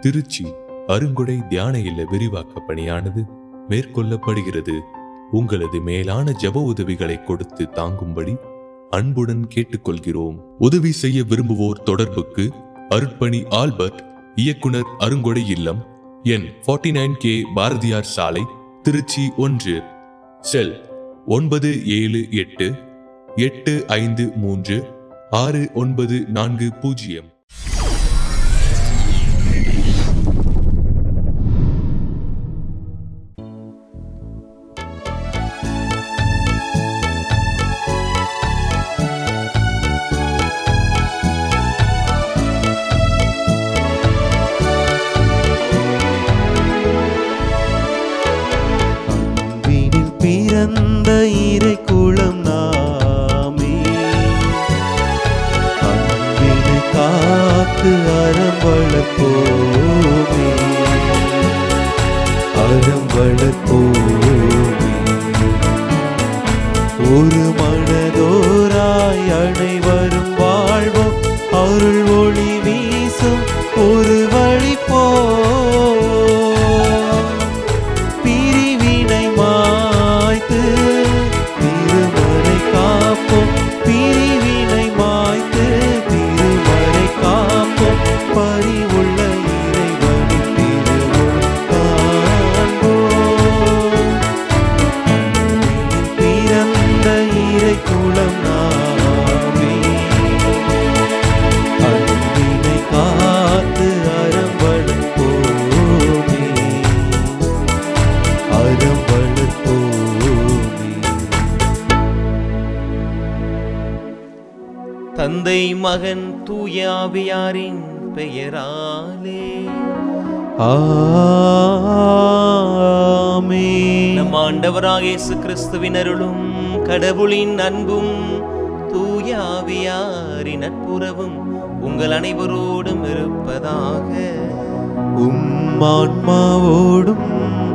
திருச்சி அருங்கொடை தியான இல்ல விரிவாக்க பணியானது மேற்கொள்ளப்படுகிறது உங்களது மேலான ஜெப உதவிகளை கொடுத்து தாங்கும்படி அன்புடன் கேட்டுக்கொள்கிறோம் உதவி செய்ய விரும்புவோர் தொடர்புக்கு அருட்பணி ஆல்பர்ட் இயக்குனர் அருங்கொடை இல்லம் எண் 49 நைன் கே பாரதியார் சாலை திருச்சி ஒன்று செல் ஒன்பது ஏழு எட்டு எட்டு ஐந்து மூன்று ஆறு ஒன்பது நான்கு பூஜ்ஜியம் அன்பினில் பிறந்த இறை குளம் நாமே அன்பினை காத்து அறம் வளர்ப்போமே அறம் வளர்ப்போமே ஒரு மனதோராய் அனைவரும் வாழ்வோம் அருள் ஒளி வீசும் ஒரு வழி போ பிரிவினை மாய்த்து திருமறை காப்போம் பிரிவினை மாய்த்து திருமறை காப்போம் பரிவுள்ள இறைவனின் திருவுள் காண்போம் பிறந்த இறை குலம் நாமே அன்பினை காத்து அறம் வளர்ப்போமே அறம் வளர்ப்போமே தந்தை மகன் தூயாவியாரின் பெயராலே ஆமென் நம் ஆண்டவராக இயேசு கிறிஸ்துவின் அருளும் கடவுளின் அன்பும் தூயாவியாரின் நட்புறவும் உங்கள் அனைவரோடும் இருப்பதாக உம் ஆன்மாவோடும்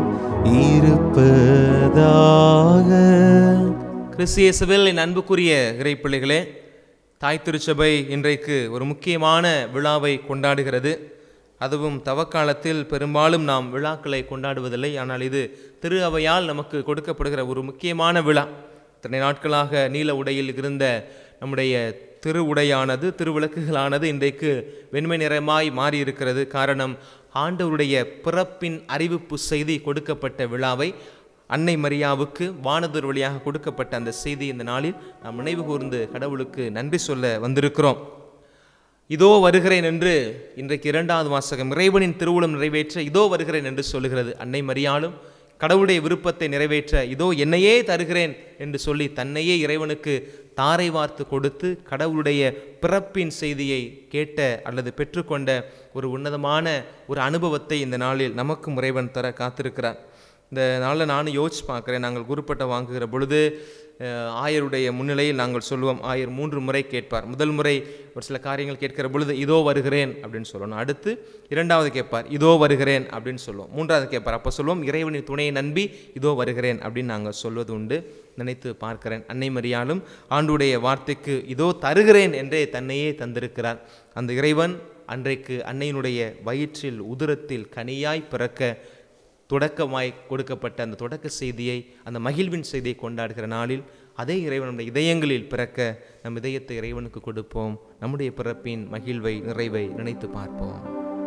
இருப்பதாக கிறிஸ்தியேசுவில் என் அன்புக்குரிய இறைப்பிள்ளைகளே தாய் திருச்சபை இன்றைக்கு ஒரு முக்கியமான விழாவை கொண்டாடுகிறது அதுவும் தவக்காலத்தில் பெரும்பாலும் நாம் விழாக்களை கொண்டாடுவதில்லை ஆனால் இது திரு அவையால் நமக்கு கொடுக்கப்படுகிற ஒரு முக்கியமான விழா இத்தனை நாட்களாக நீல உடையில் இருந்த நம்முடைய திரு உடையானது திருவிளக்குகளானது இன்றைக்கு வெண்மை நிறமாய் மாறி இருக்கிறது காரணம் ஆண்டவருடைய பிறப்பின் அறிவிப்பு செய்தி கொடுக்கப்பட்ட விழாவை அன்னை மரியாவுக்கு வானதூர் வழியாக கொடுக்கப்பட்ட அந்த செய்தி இந்த நாளில் நாம் நினைவு கூர்ந்து கடவுளுக்கு நன்றி சொல்ல வந்திருக்கிறோம் இதோ வருகிறேன் என்று இன்றைக்கு இரண்டாவது வாசகம் இறைவனின் திருவுளம் நிறைவேற்ற இதோ வருகிறேன் என்று சொல்லுகிறது அன்னை மரியாளும் கடவுளுடைய விருப்பத்தை நிறைவேற்ற இதோ என்னையே தருகிறேன் என்று சொல்லி தன்னையே இறைவனுக்கு தாரை வார்த்து கொடுத்து கடவுளுடைய பிறப்பின் செய்தியை கேட்ட அல்லது பெற்றுக்கொண்ட ஒரு உன்னதமான ஒரு அனுபவத்தை இந்த நாளில் நமக்கும் இறைவன் தர காத்திருக்கிறார் இந்த நாளில் நானும் யோசிச்சு பார்க்குறேன் நாங்கள் குருப்பட்டை வாங்குகிற பொழுது அஹ், ஆயருடைய முன்னிலையில் நாங்கள் சொல்லுவோம் ஆயர் மூன்று முறை கேட்பார் முதல் முறை ஒரு சில காரியங்கள் கேட்கிற பொழுது இதோ வருகிறேன் அப்படின்னு சொல்லணும் அடுத்து இரண்டாவது கேட்பார் இதோ வருகிறேன் அப்படின்னு சொல்லுவோம் மூன்றாவது கேட்பார் அப்போ சொல்லுவோம் இறைவனின் துணையை நம்பி இதோ வருகிறேன் அப்படின்னு நாங்கள் சொல்வது உண்டு நினைத்து பார்க்கிறேன் அன்னை மரியாலும் ஆண்டுடைய வார்த்தைக்கு இதோ தருகிறேன் என்றே தன்னையே தந்திருக்கிறார் அந்த இறைவன் அன்றைக்கு அன்னையினுடைய வயிற்றில் உதரத்தில் கனியாய் பிறக்க தொடக்கமாய் கொடுக்கப்பட்ட அந்த தொடக்க செய்தியை அந்த மகிழ்வின் செய்தியை கொண்டாடுகிற நாளில் அதே இறைவன் நம்முடைய இதயங்களில் பிறக்க நம் இதயத்தை இறைவனுக்கு கொடுப்போம் நம்முடைய பிறப்பின் மகிழ்வை நிறைவை நினைத்து பார்ப்போம்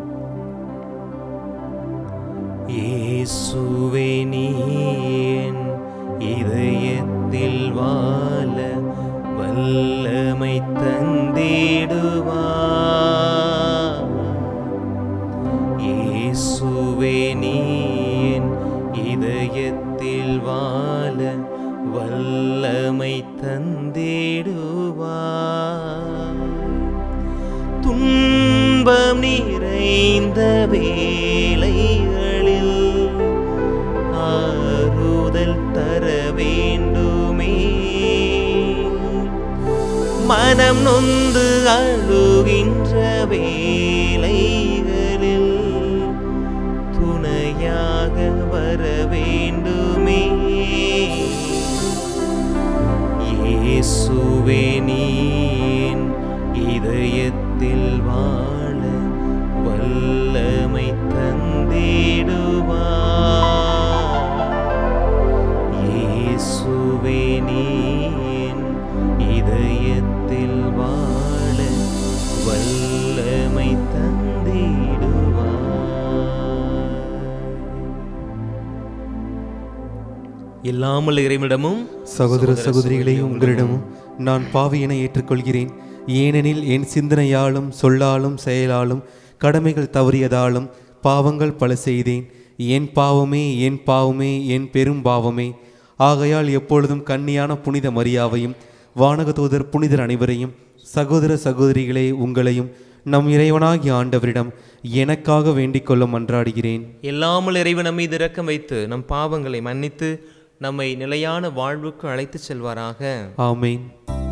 இயேசுவே நீ என் இதயத்தில் வாழ வல்லமை தந்திடுவா இயேசுவே நீ என் இதயத்தில் வாழ வல்லமை தந்திடுவா துன்பம் நிறைந்த வேளைகளில் ஆறுதல் தர வேண்டுமே மனம் நொந்து அழுகின்ற வேளைகளில் துணையாக வர வேண்டுமே இயேசுவே நீன் இதயத்தில் வாழ வல்லமை இல்லாமல் இறைவனிடமும் சகோதர சகோதரிகளே உங்களிடமும் நான் பாவியனை ஏற்றுக்கொள்கிறேன் ஏனெனில் என் சிந்தனையாலும் சொல்லாலும் செயலாலும் கடமைகள் தவறியதாலும் பாவங்கள் பல செய்தேன் என் பாவமே என் பாவமே என் பெரும் பாவமே ஆகையால் எப்பொழுதும் கன்னியான புனித மரியாவையும் வானக தூதர் புனிதர் அனைவரையும் சகோதர சகோதரிகளே உங்களையும் நம் இறைவனாகிய ஆண்டவரிடம் எனக்காக வேண்டிக் கொள்ள மன்றாடுகிறேன் இல்லாமல் இறைவன் நம் மீது இரக்கம் வைத்து நம் பாவங்களை மன்னித்து நம்மை நிலையான வாழ்வுக்கு அழைத்துச் செல்வாராக ஆமேன்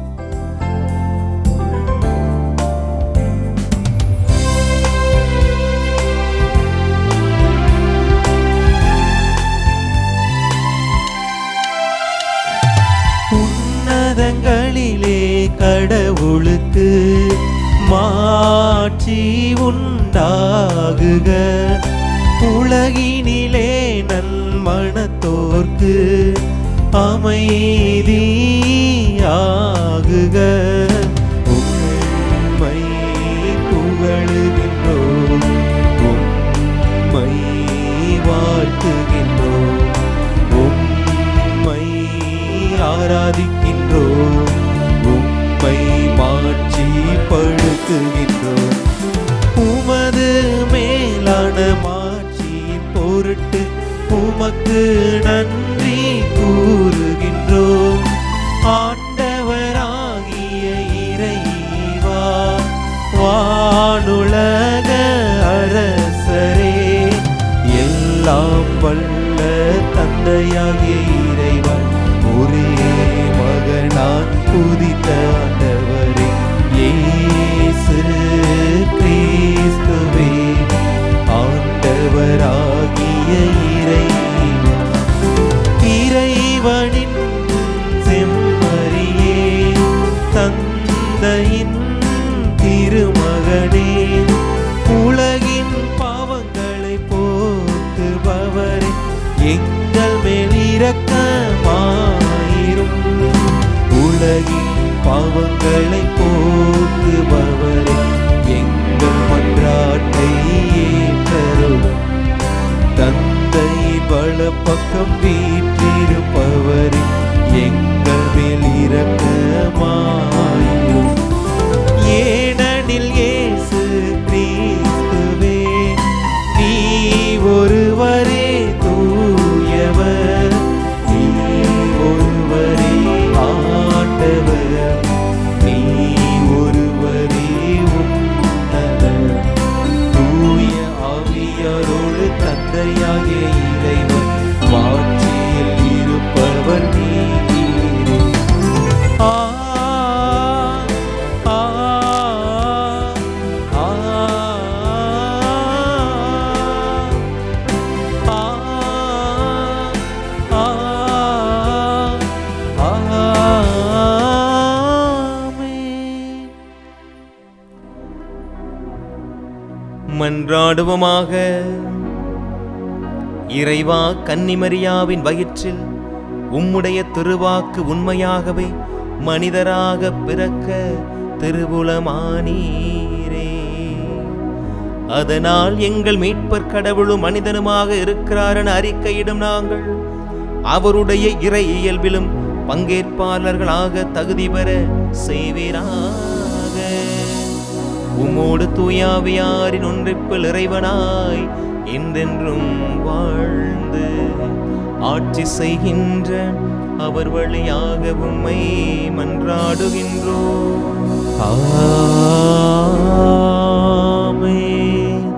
உன்னதங்களிலே கடவுளுக்கு மாட்சி உண்டாகுக உலகினிலே நன்மணத்தோர்க்கு அமைதியாகுக உம்மை புகழுகின்றோம் உம்மை வாழ்த்துகின்றோம் உம்மை ஆராதிக்கின்றோம் உம்மை மாட்சிப்படுத்துகின்றோம் உமது மேலான மாட்சியின் பொருட்டு உமக்கு நன்றி கூறுகின்றோம் ஆண்டவராகிய இறைவா வானுலக அரசரே எல்லாம் வல்ல தந்தையாகிய இறைவன் ஒரே மகனான் புதித்த ஆண்டவரே இயேசு கிறிஸ்துவே ஆண்டவராகிய இறைவன் இறைவனின் செம்மறியே தந்தையின் திருமகனே உலகின் பாவங்களை போக்குபவரே எங்கள் மேல் இரக்கமாயிரும் உலகின் பாவங்களை போக்குபவரே எங்கள் மன்றாட்டை ஏற்றருளும் தந்தை வலப்பக்கம் வீற்றிருப்பவரே எங்கள் மேல் இரக்கமாயிரும் ஏனெனில் இயேசு கிறிஸ்துவே நீ ஒருவரே தூயவர் நீ ஒருவரே ஆண்டவர் நீ ஒருவரே உன்னதர் தூய ஆவியாரோடு தந்தையாகிய இறைவன் மாட்சியில் இருப்பவர் நீரே ஆ ஆ ஆ ஆ ஆமென் மன்றாடுவோமாக இறைவா கன்னிமரியாவின் வயிற்றில் உம்முடைய திருவாக்கு உண்மையாகவே மனிதராக பிறக்க திருவுளமானீரே அதனால் எங்கள் மீட்பர் கடவுளும் மனிதனுமாக இருக்கிறார் என அறிக்கையிடும் நாங்கள் அவருடைய இறை இயல்பிலும் பங்கேற்பாளர்களாக தகுதி பெற செய்வீராக உமோடு தூயாவியாரின் ஒன்றிப்பில் இறைவனாய் என்றென்றும் வாழ்ந்து ஆட்சி செய்கின்ற அவர் வழியாக உம்மை மன்றாடுகின்றோம் ஆமென்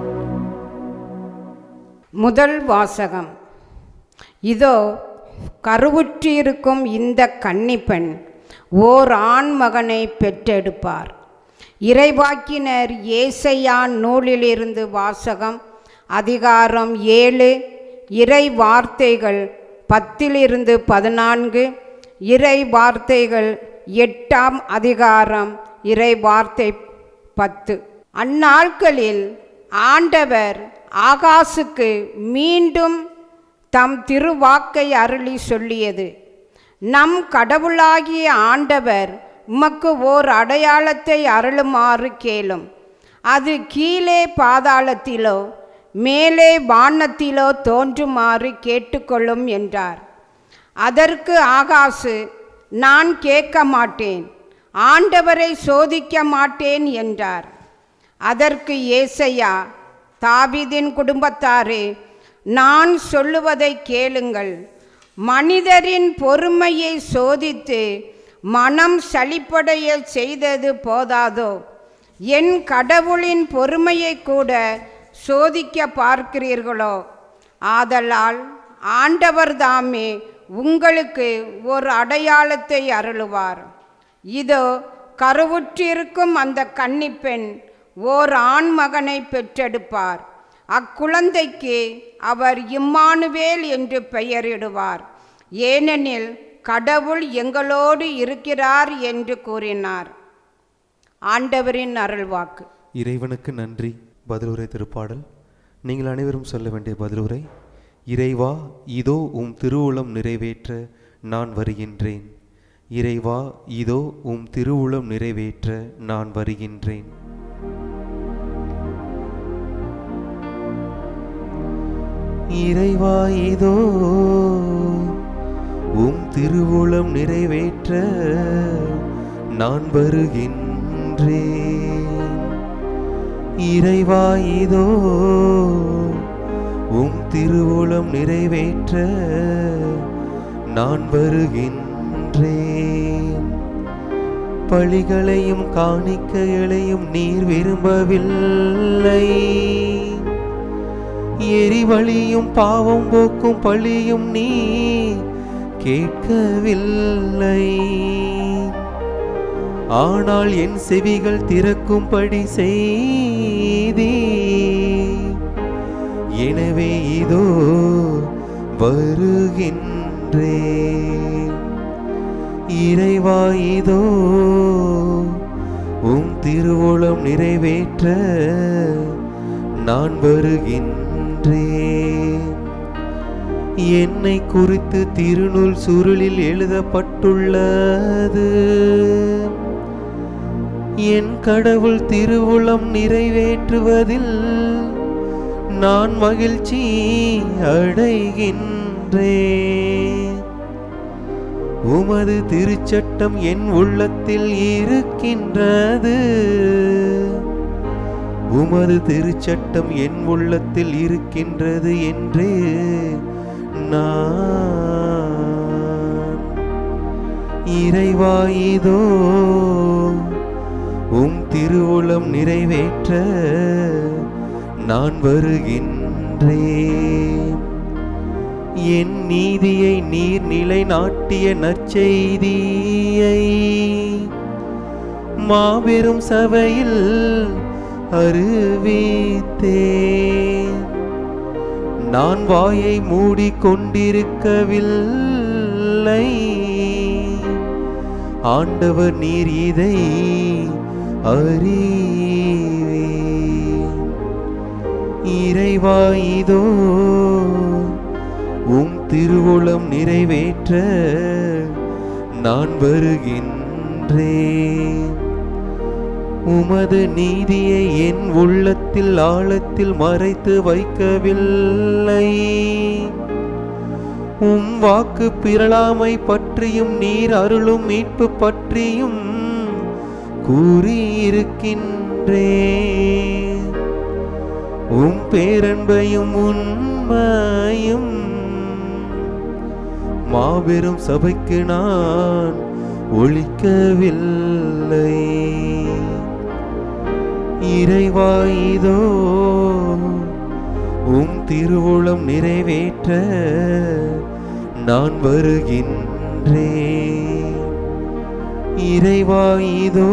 முதல் வாசகம் இதோ கருவுற்றிருக்கும் இந்த கன்னிப்பெண் ஓர் ஆண் மகனை பெற்றெடுப்பார் இறைவாக்கினர் ஏசையான் நூலிலிருந்து வாசகம் அதிகாரம் ஏழு இறை வார்த்தைகள் பத்திலிருந்து பதினான்கு இறை வார்த்தைகள் எட்டாம் அதிகாரம் இறை வார்த்தை பத்து அந்நாட்களில் ஆண்டவர் ஆகாசுக்கு மீண்டும் தம் திருவாக்கை அருளி சொல்லியது நம் கடவுளாகிய ஆண்டவர் உமக்கு ஓர் அடையாளத்தை அருளுமாறு கேளும் அது கீழே பாதாளத்திலோ மேலே வானத்திலோ தோன்றுமாறு கேட்டுக்கொள்ளும் என்றார் அதற்கு ஆகாசு நான் கேட்க மாட்டேன் ஆண்டவரை சோதிக்க மாட்டேன் என்றார் அதற்கு ஏசையா தாவீதின் குடும்பத்தாரே நான் சொல்லுவதை கேளுங்கள் மனிதரின் பொறுமையை சோதித்து மனம் சலிப்படைய செய்தது போதாதோ என் கடவுளின் பொறுமையை கூட சோதிக்க பார்க்கிறீர்களோ ஆதலால் ஆண்டவர் தாமே உங்களுக்கு ஒரு அடையாளத்தை அருளுவார் இதோ கருவுற்றிருக்கும் அந்த கன்னிப்பெண் ஓர் ஆண் மகனை பெற்றெடுப்பார் அக்குழந்தைக்கு அவர் இம்மானுவேல் என்று பெயரிடுவார் ஏனெனில் கடவுள் எங்களோடு இருக்கிறார் என்று கூறினார் ஆண்டவரின் அருள்வாக்கு இறைவனுக்கு நன்றி பதிலுரை திருப்பாடல் நீங்கள் அனைவரும் சொல்ல வேண்டிய பதிலுரை இறைவா இதோ உம் திருவுளம் நிறைவேற்ற நான் வருகின்றேன் இறைவா இதோ உம் திருவுளம் நிறைவேற்ற நான் வருகின்றேன் இறைவா இதோ உம் திருவுளம் நிறைவேற்ற நான் வருகின்றேன் இறைவா இதோ உம் திருவுளம் நிறைவேற்ற நான் வருகின்றேன் பழிகளையும் காணிக்கைகளையும் நீர் விரும்பவில்லை எரிவழியும் பாவம் போக்கும் பழியும் நீ கேட்கவில்லை ஆனால் என் செவிகள் திறக்கும்படி செய்தி எனவே இதோ வருகின்றேன் இறைவா இதோ உம் திருவுளம் நிறைவேற்ற நான் வருகின்றேன் என்னை குறித்து திருநூல் சுருளில் எழுதப்பட்டுள்ளது என் கடவுள் திருவுளம் நிறைவேற்றுவதில் நான் மகிழ்ச்சி அடைகின்றேன் உமது திருச்சட்டம் என் உள்ளத்தில் இருக்கின்றது உமது திருச்சட்டம் என் உள்ளத்தில் இருக்கின்றது என்று நான் இறைவா இதோ உம் திருவுளம் நிறைவேற்ற நான் வருகின்றேன் என் நீதியை நீர் நிலைநாட்டிய நற்செய்தியை மாபெரும் சபையில் அறிவித்தேன் நான் வாயை மூடிக்கொண்டிருக்கவில்லை ஆண்டவர் நீர் இதை அறிவே இறைவா இதோ உம் திருவுளம் நிறைவேற்ற நான் வருகின்றேன் உமது நீதியை என் உள்ளத்தில் ஆழத்தில் மறைத்து வைக்கவில்லை உம் வாக்கு பிறழாமை பற்றியும் நீர் அருளும் மீட்பு பற்றியும் கூறியிருக்கின்றேன் உம் பேரன்பையும் உண்மையும் மாபெரும் சபைக்கு நான் ஒழிக்கவில்லை இறைவா இதோ உம் திருவுளம் நிறைவேற்ற நான் வருகின்றேன் இறைவா இதோ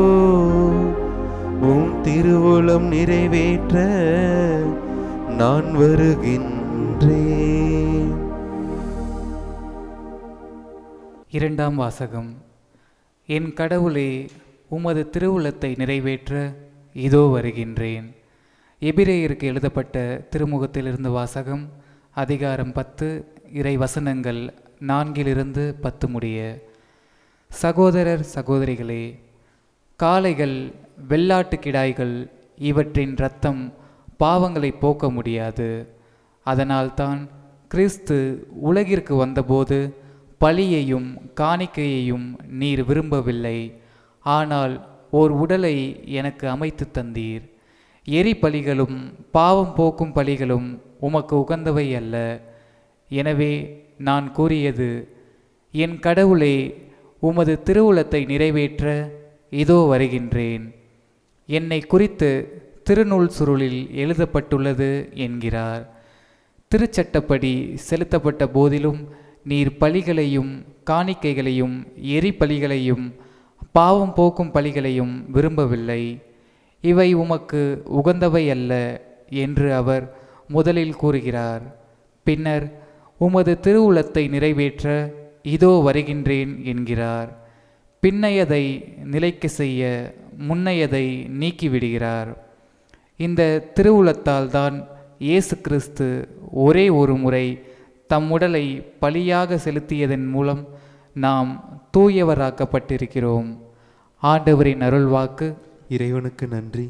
உம் திருவுளம் நிறைவேற்ற நான் வருகின்றேன் இரண்டாம் வாசகம் என் கடவுளே உமது திருவுளத்தை நிறைவேற்ற இதோ வருகின்றேன் எபிரேயருக்கு எழுதப்பட்ட திருமுகத்திலிருந்து வாசகம் அதிகாரம் பத்து இறை வசனங்கள் நான்கிலிருந்து பத்து முடிய சகோதரர் சகோதரிகளே காளைகள் வெள்ளாட்டு கிடாய்கள் இவற்றின் இரத்தம் பாவங்களை போக்க முடியாது அதனால்தான் கிறிஸ்து உலகிற்கு வந்தபோது பலியையும் காணிக்கையையும் நீர் விரும்பவில்லை ஆனால் ஓர் உடலை எனக்கு அமைத்து தந்தீர் எரி பலிகளும் பாவம் போக்கும் பலிகளும் உமக்கு உகந்தவை அல்ல எனவே நான் கூறியது என் கடவுளே உமது திருவுளத்தை நிறைவேற்ற இதோ வருகின்றேன் என்னை குறித்து திருநூல் சுருளில் எழுதப்பட்டுள்ளது என்கிறார் திருச்சட்டப்படி செலுத்தப்பட்ட போதிலும் நீர் பலிகளையும் காணிக்கைகளையும் எரி பலிகளையும் பாவம் போக்கும் பலிகளையும் விரும்பவில்லை இவை உமக்கு உகந்தவை அல்ல என்று அவர் முதலில் கூறுகிறார் பின்னர் உமது திருவுளத்தை நிறைவேற்ற இதோ வருகின்றேன் என்கிறார் பின்னையதை நிலைக்க செய்ய முன்னையதை நீக்கிவிடுகிறார் இந்த திருவுளத்தால் தான் இயேசு கிறிஸ்து ஒரே ஒரு முறை தம் உடலை பலியாக செலுத்தியதன் மூலம் நாம் தூயவராக்கப்பட்டிருக்கிறோம் ஆண்டவரின் அருள்வாக்கு இறைவனுக்கு நன்றி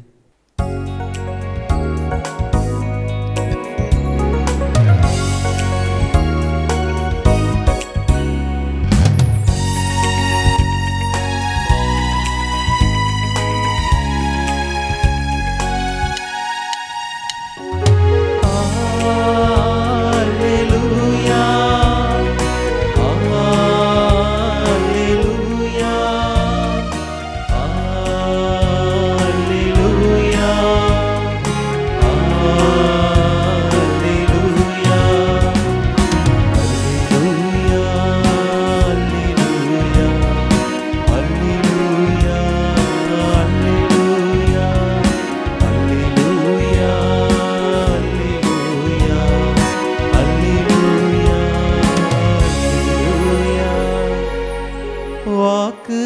வாக்கு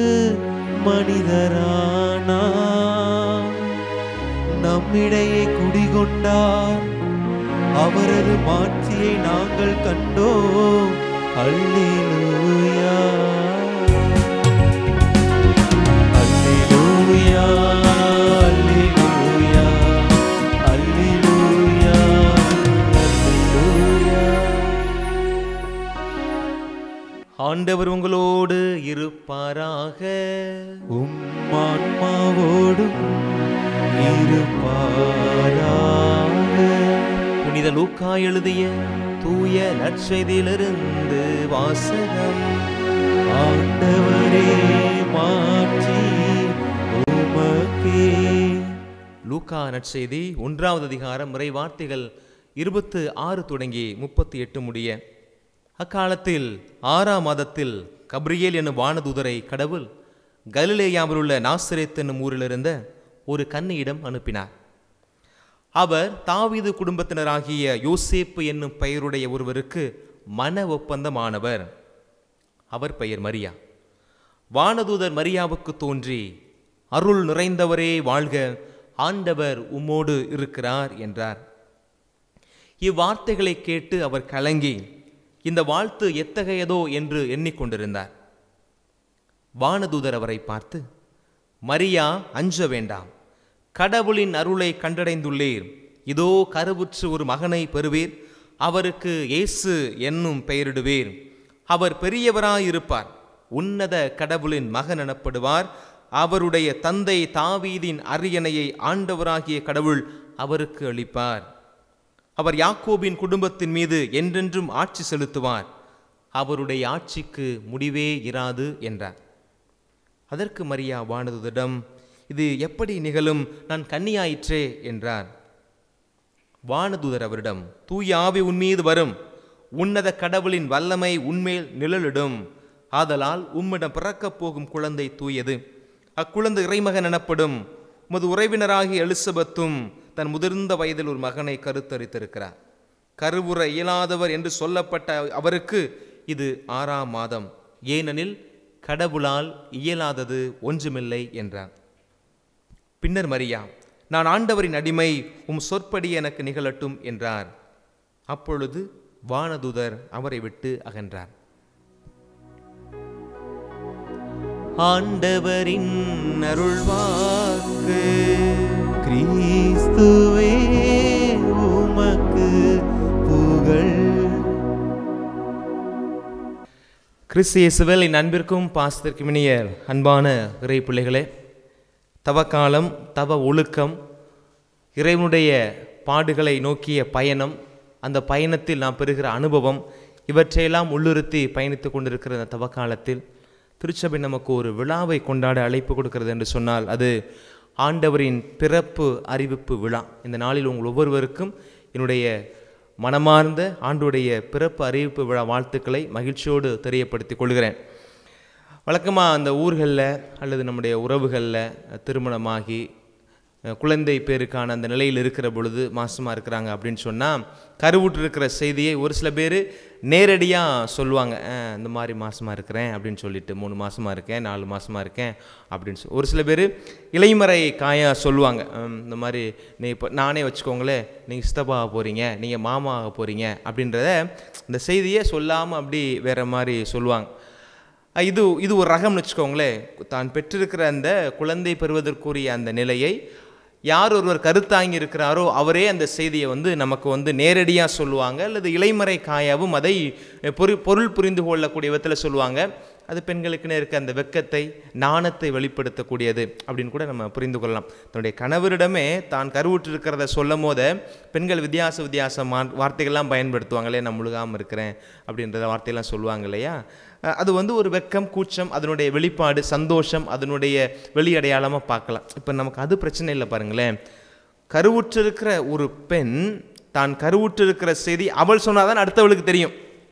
மனிதரானா நம்மிடையே குடிகொண்டார் அவரது மாட்சியை நாங்கள் கண்டோம் அல்லேலூயா அல்லேலூயா அல்லேலூயா அல்லேலூயா அல்லேலூயா ஆண்டவர் உங்களோடு இருப்பாராக உம் ஆன்மாவோடும் இருப்பாராக புனித லூக்கா எழுதிய தூய நற்செய்தியிலிருந்து வாசகம் ஆண்டவரே மாட்சி உமக்கே லூக்கா நற்செய்தி ஒன்றாவது அதிகாரம் முறை வார்த்தைகள் இருபத்து ஆறு தொடங்கி முப்பத்தி எட்டு முடிய அக்காலத்தில் ஆறாம் மாதத்தில் கப்ரியேல் என்னும் வானதூதரை கடவுள் கலிலேயாவில் உள்ள நாசரேத் என்னும் ஊரிலிருந்த ஒரு கன்னியிடம் அனுப்பினார் அவர் தாவீது குடும்பத்தினராகிய யோசேப்பு என்னும் பெயருடைய ஒருவருக்கு மன ஒப்பந்தமானவர் அவர் பெயர் மரியா வானதூதர் மரியாவுக்கு தோன்றி அருள் நிறைந்தவரே வாழ்க ஆண்டவர் உம்மோடு இருக்கிறார் என்றார் இவ்வார்த்தைகளை கேட்டு அவர் கலங்கி இந்த வாழ்த்து எத்தகையதோ என்று எண்ணிக்கொண்டிருந்தார் வானதூதர் அவரை பார்த்து மரியா அஞ்ச வேண்டாம் கடவுளின் அருளை கண்டடைந்துள்ளீர் இதோ கருவுற்று ஒரு மகனை பெறுவீர் அவருக்கு இயேசு என்னும் பெயரிடுவீர் அவர் பெரியவராயிருப்பார் உன்னத கடவுளின் மகன் எனப்படுவார் அவருடைய தந்தை தாவீதின் அரியணையை ஆண்டவராகிய கடவுள் அவருக்கு அளிப்பார் அவர் யாக்கோபின் குடும்பத்தின் மீது என்றென்றும் ஆட்சி செலுத்துவார் அவருடைய ஆட்சிக்கு முடிவே இராது என்றார் அதற்கு மரியா வானதுதிடம் இது எப்படி நிகழும் நான் கன்னியாயிற்றே என்றார் வானதூதர் அவரிடம் தூய ஆவி உன்மீது வரும் உன்னத கடவுளின் வல்லமை உன்மேல் நிழலிடும் ஆதலால் உம்மிடம் பிறக்கப் போகும் குழந்தை தூயது அக்குழந்தை இறைமகன் எனப்படும் உமது உறவினராகிய எலிசபெத்தும் தன் முதிர்ந்த வயதில் ஒரு மகனை கருத்தரித்திருக்கிறார் கருவுற இயலாதவர் என்று சொல்லப்பட்ட அவருக்கு இது ஆறாம் மாதம் ஏனெனில் கடவுளால் இயலாதது ஒன்றுமில்லை என்றார் பின்னர் மரியா நான் ஆண்டவரின் அடிமை உம் சொற்படி எனக்கு நிகழட்டும் என்றார் அப்பொழுது வானதுதர் அவரை விட்டு அகன்றார் ஆண்டவரின் அருள்வாக்கு கிறிஸ்துவே உமக்கு புகழ் கிறிஸ்து இயேசுவில் என் அன்பிற்கும் பாசத்திற்கும் இனிய அன்பான இறை பிள்ளைகளே தவக்காலம் தவ ஒழுக்கம் இறைவனுடைய பாடுகளை நோக்கிய பயணம் அந்த பயணத்தில் நாம் பெறுகிற அனுபவம் இவற்றையெல்லாம் உள்ளுறுத்தி பயணித்து கொண்டிருக்கிற இந்த தவக்காலத்தில் திருச்சபை நமக்கு ஒரு விழாவை கொண்டாட அழைப்பு கொடுக்கிறது என்று சொன்னால் அது ஆண்டவரின் பிறப்பு அறிவிப்பு விழா இந்த நாளில் உங்கள் ஒவ்வொருவருக்கும் என்னுடைய மனமார்ந்த ஆண்டுடைய பிறப்பு அறிவிப்பு விழா வாழ்த்துக்களை மகிழ்ச்சியோடு தெரியப்படுத்திக் கொள்கிறேன் வழக்கமாக அந்த ஊர்களில் அல்லது நம்முடைய உறவுகளில் திருமணமாகி அஹ், குழந்தை பேருக்கான அந்த நிலையில் இருக்கிற பொழுது மாசமாக இருக்கிறாங்க அப்படின்னு சொன்னால் கருவுற்று இருக்கிற செய்தியை ஒரு சில பேர் நேரடியாக சொல்லுவாங்க "அஹ், இந்த மாதிரி மாசமாக இருக்கிறேன் அப்படின்னு சொல்லிட்டு மூணு மாசமாக இருக்கேன் நாலு மாசமாக இருக்கேன் அப்படின்னு சொல்லி ஒரு சில பேர் இலைமறை காயா சொல்லுவாங்க "ஹம், இந்த மாதிரி நீ இப்போ நானே வச்சுக்கோங்களேன் நீங்கள் சித்தப்பா ஆக போகிறீங்க நீங்கள் மாமா ஆக போகிறீங்க அப்படின்றத இந்த செய்தியை சொல்லாமல் அப்படி வேறு மாதிரி சொல்லுவாங்க அஹ் இது இது ஒரு ரகம்னு வச்சுக்கோங்களேன் தான் பெற்றிருக்கிற அந்த குழந்தை பெறுவதற்குரிய அந்த நிலையை யார் ஒருவர் கருத்தாங்கி இருக்கிறாரோ அவரே அந்த செய்தியை வந்து நமக்கு வந்து நேரடியாக சொல்லுவாங்க அல்லது இலைமறை காயாவும் அதை பொரு பொருள் புரிந்து கொள்ளக்கூடிய விதத்தில் சொல்லுவாங்க அது பெண்களுக்குன்னு இருக்க அந்த வெக்கத்தை நாணத்தை வெளிப்படுத்தக்கூடியது அப்படின்னு கூட நம்ம புரிந்து கொள்ளலாம் தன்னுடைய கணவரிடமே தான் கருவுற்று இருக்கிறத சொல்லும் போது பெண்கள் வித்தியாச வித்தியாச மா வார்த்தைகள்லாம் பயன்படுத்துவாங்க இல்லையா நான் முழுகாமல் இருக்கிறேன் அப்படின்றத வார்த்தையெல்லாம் சொல்லுவாங்க இல்லையா அஹ் அது வந்து ஒரு வெக்கம் கூச்சம் அதனுடைய வெளிப்பாடு சந்தோஷம் அதனுடைய வெளி அடையாளமாக பார்க்கலாம் இப்போ நமக்கு அது பிரச்சனை இல்லை பாருங்களேன் கருவுற்றிருக்கிற ஒரு பெண் தான் கருவுற்றிருக்கிற செய்தி அவள் சொன்னாதான் அடுத்தவளுக்கு தெரியும்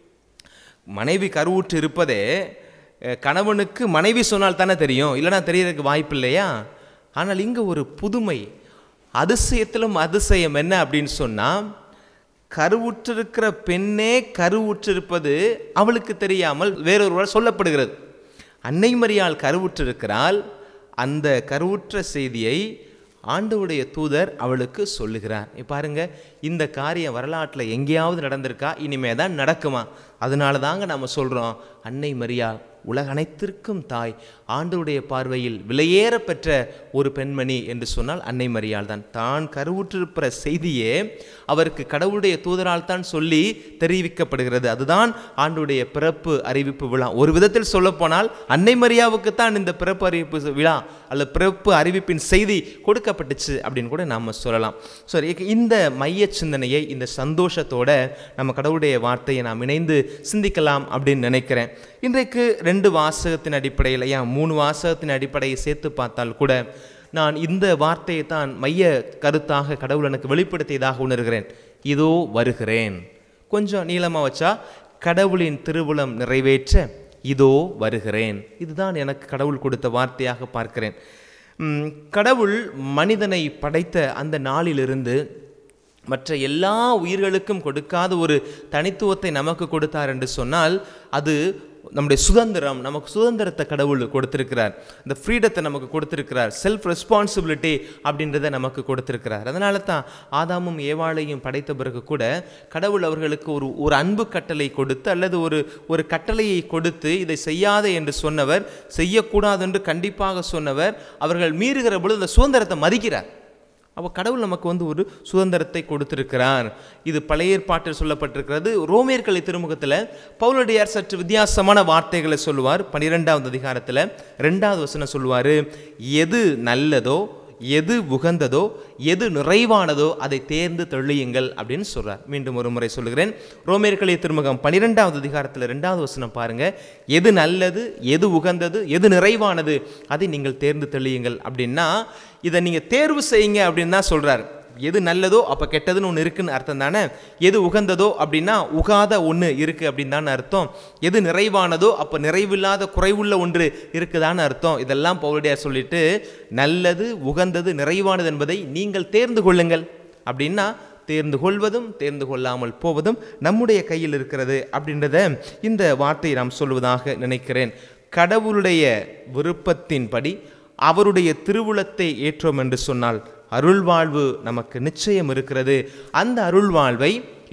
மனைவி கருவுற்று இருப்பதே அஹ், கணவனுக்கு மனைவி சொன்னால் தானே தெரியும் இல்லைன்னா தெரியறதுக்கு வாய்ப்பு இல்லையா ஆனால் இங்கே ஒரு புதுமை அதிசயத்திலும் அதிசயம் என்ன அப்படின்னு சொன்னால் கருவுற்றிருக்கிற பெண்ணே கருவுற்றிருப்பது அவளுக்கு தெரியாமல் வேறொருவர் சொல்லப்படுகிறது அன்னை மரியாள் கருவுற்றிருக்கிறாள் அந்த கருவுற்ற செய்தியை ஆண்டவுடைய தூதர் அவளுக்கு சொல்லுகிறார் இப்ப பாருங்க இந்த காரியம் வரலாற்றில் எங்கேயாவது நடந்திருக்கா இனிமே தான் நடக்குமா அதனால தாங்க நம்ம சொல்கிறோம் அன்னை மரியாள் உலக அனைத்திற்கும் தாய் ஆண்டவருடைய பார்வையில் விலையேற பெற்ற ஒரு பெண்மணி என்று சொன்னால் அன்னை மரியாள் தான் தான் கருவுற்றிருக்கிற செய்தியே அவருக்கு கடவுளுடைய தூதரால் தான் சொல்லி தெரிவிக்கப்படுகிறது அதுதான் ஆண்டுடைய பிறப்பு அறிவிப்பு விழா ஒரு விதத்தில் சொல்லப்போனால் அன்னை மரியாவுக்கு தான் இந்த பிறப்பு அறிவிப்பு விழா அல்லது பிறப்பு அறிவிப்பின் செய்தி கொடுக்கப்பட்டுச்சு அப்படின்னு கூட நாம் சொல்லலாம் சரி இந்த மைய சிந்தனையை இந்த சந்தோஷத்தோட நம்ம கடவுளுடைய வார்த்தையை நாம் இணைந்து சிந்திக்கலாம் அப்படின்னு நினைக்கிறேன் இன்றைக்கு ரெண்டு வாசகத்தின் அடிப்படையில் ஏன் மூணு வாசகத்தின் அடிப்படையை சேர்த்து பார்த்தால் கூட நான் இந்த வார்த்தையை தான் மைய கருத்தாக கடவுள் எனக்கு வெளிப்படுத்தியதாக உணர்கிறேன் இதோ வருகிறேன் கொஞ்சம் நீளமாக வச்சா கடவுளின் திருவுளம் நிறைவேற்ற இதோ வருகிறேன் இதுதான் எனக்கு கடவுள் கொடுத்த வார்த்தையாக பார்க்கிறேன் உம், கடவுள் மனிதனை படைத்த அந்த நாளிலிருந்து மற்ற எல்லா உயிர்களுக்கும் கொடுக்காத ஒரு தனித்துவத்தை நமக்கு கொடுத்தார் என்று சொன்னால் அது நம்முடைய சுதந்திரம் நமக்கு சுதந்திரத்தை கடவுள் கொடுத்திருக்கிறார் இந்த ஃப்ரீடத்தை நமக்கு கொடுத்திருக்கிறார் செல்ஃப் ரெஸ்பான்சிபிலிட்டி அப்படின்றத நமக்கு கொடுத்திருக்கிறார் அதனால தான் ஆதாமும் ஏவாளையும் படைத்த பிறகு கூட கடவுள் அவர்களுக்கு ஒரு ஒரு அன்பு கட்டளை கொடுத்து அல்லது ஒரு ஒரு கட்டளையை கொடுத்து இதை செய்யாதே என்று சொன்னவர் செய்யக்கூடாது என்று கண்டிப்பாக சொன்னவர் அவர்கள் மீறுகிற பொழுது அந்த சுதந்திரத்தை மதிக்கிறார் அப்போ கடவுள் நமக்கு வந்து ஒரு சுதந்திரத்தை கொடுத்திருக்கிறார் இது பழைய ஏற்பாட்டில் சொல்லப்பட்டிருக்கிறது ரோமியர்களை திருமுகத்தில் பவுலடியார் சற்று வித்தியாசமான வார்த்தைகளை சொல்லுவார் பன்னிரெண்டாவது அதிகாரத்தில் ரெண்டாவது வசனம் சொல்லுவார் எது நல்லதோ எது உகந்ததோ எது நிறைவானதோ அதை தேர்ந்து தெளியுங்கள் அப்படின்னு சொல்றார் மீண்டும் ஒரு முறை சொல்லுகிறேன் ரோமேர்களைய திருமுகம் பன்னிரெண்டாவது அதிகாரத்தில் ரெண்டாவது வசனம் பாருங்க எது நல்லது எது உகந்தது எது நிறைவானது அதை நீங்கள் தேர்ந்து தெளியுங்கள் அப்படின்னா இதை நீங்கள் தேர்வு செய்யுங்க அப்படின்னு தான் சொல்றார் எது நல்லதோ அப்போ கெட்டதுன்னு ஒன்று இருக்குன்னு அர்த்தம் தானே எது உகந்ததோ அப்படின்னா உகாத ஒன்று இருக்குது அப்படின்னு தானே அர்த்தம் எது நிறைவானதோ அப்போ நிறைவில்லாத குறைவுள்ள ஒன்று இருக்குதான்னு அர்த்தம் இதெல்லாம் பவுலடியார் சொல்லிட்டு நல்லது உகந்தது நிறைவானது என்பதை நீங்கள் தேர்ந்து கொள்ளுங்கள் அப்படின்னா தேர்ந்து கொள்வதும் தேர்ந்து கொள்ளாமல் போவதும் நம்முடைய கையில் இருக்கிறது அப்படின்றத இந்த வார்த்தையை நாம் சொல்வதாக நினைக்கிறேன் கடவுளுடைய விருப்பத்தின்படி அவருடைய திருவுளத்தை ஏற்றோம் என்று சொன்னால் அருள்வாழ்வு நமக்கு நிச்சயம் இருக்கிறது அந்த அருள்வாழ்வை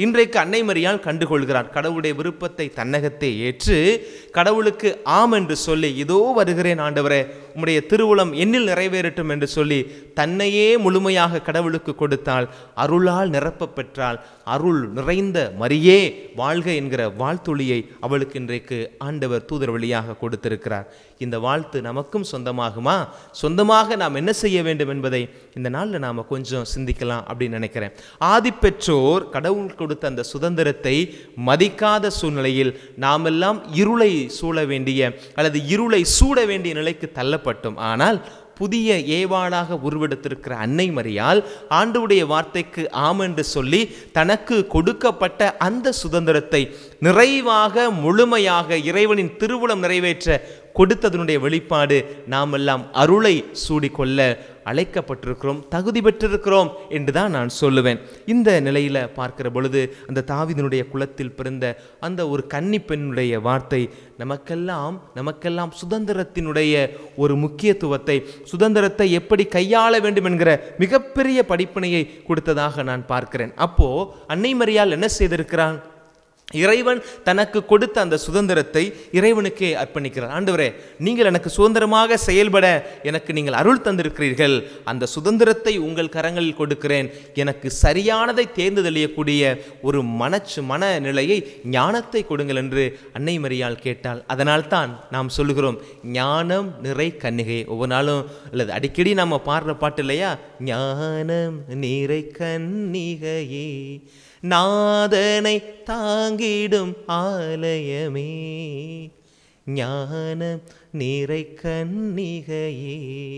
இன்றைக்கு அன்னை மரியாள் கண்டுகொள்கிறார் கடவுளுடைய விருப்பத்தை தன்னகத்தை ஏற்று கடவுளுக்கு ஆம் என்று சொல்லி இதோ வருகிறேன் ஆண்டவரே உம்முடைய திருவுளம் என்னில் நிறைவேறட்டும் என்று சொல்லி தன்னையே முழுமையாக கடவுளுக்கு கொடுத்தால் அருளால் நிரப்பப் பெற்றால் அருள் நிறைந்த மரியே வாழ்க என்கிற வாழ்த்துளியை அவளுக்கு இன்றைக்கு ஆண்டவர் தூதர் வழியாக கொடுத்திருக்கிறார் இந்த வாழ்த்து நமக்கும் சொந்தமாகுமா சொந்தமாக நாம் என்ன செய்ய வேண்டும் என்பதை இந்த நாளில் நாம் கொஞ்சம் சிந்திக்கலாம் அப்படின்னு நினைக்கிறேன் ஆதிப்பெற்றோர் கடவுள் கொடுத்த அந்த சுதந்திரத்தை மதிக்காத சூழ்நிலையில் நாமெல்லாம் இருளை சூழ வேண்டிய அல்லது இருளை சூட வேண்டிய நிலைக்கு தள்ளப்பட்டோம் ஆனால் புதிய ஏவாளாக உருவெடுத்திருக்கிற அன்னை மரியால் ஆண்டவுடைய வார்த்தைக்கு ஆம் என்று சொல்லி தனக்கு கொடுக்கப்பட்ட அந்த சுதந்திரத்தை நிறைவாக முழுமையாக இறைவனின் திருவுளம் நிறைவேற்ற கொடுத்ததனுடைய வெளிப்பாடு நாமெல்லாம் அருளை சூடிக்கொள்ள அழைக்கப்பட்டிருக்கிறோம் தகுதி பெற்றிருக்கிறோம் என்று தான் நான் சொல்லுவேன் இந்த நிலையில் பார்க்கிற பொழுது அந்த தாவிதனுடைய குலத்தில் பிறந்த அந்த ஒரு கன்னி பெண்ணுடைய வார்த்தை நமக்கெல்லாம் நமக்கெல்லாம் சுதந்திரத்தினுடைய ஒரு முக்கியத்துவத்தை சுதந்திரத்தை எப்படி கையாள வேண்டும் என்கிற மிகப்பெரிய படிப்பினையை கொடுத்ததாக நான் பார்க்கிறேன் அப்போ அன்னை மரியால் என்ன செய்திருக்கிறான் இறைவன் தனக்கு கொடுத்த அந்த சுதந்திரத்தை இறைவனுக்கே அர்ப்பணிக்கிறார் ஆண்டவரே நீங்கள் எனக்கு சுதந்திரமாக செயல்பட எனக்கு நீங்கள் அருள் தந்திருக்கிறீர்கள் அந்த சுதந்திரத்தை உங்கள் கரங்களில் கொடுக்கிறேன் எனக்கு சரியானதை தேர்ந்து தெளியக்கூடிய ஒரு மனச்சு மனநிலையை ஞானத்தை கொடுங்கள் என்று அன்னை மரியாள் கேட்டாள் அதனால்தான் நாம் சொல்லுகிறோம் ஞானம் நிறை கன்னிகை ஒவ்வொரு நாளும் அல்லது அடிக்கடி நம்ம பாடுற பாட்டு இல்லையா ஞானம் நிறை கன்னிகையே நாதனை தாங்கிடும் ஆலயமே ஞான நிறை கன்னிகையே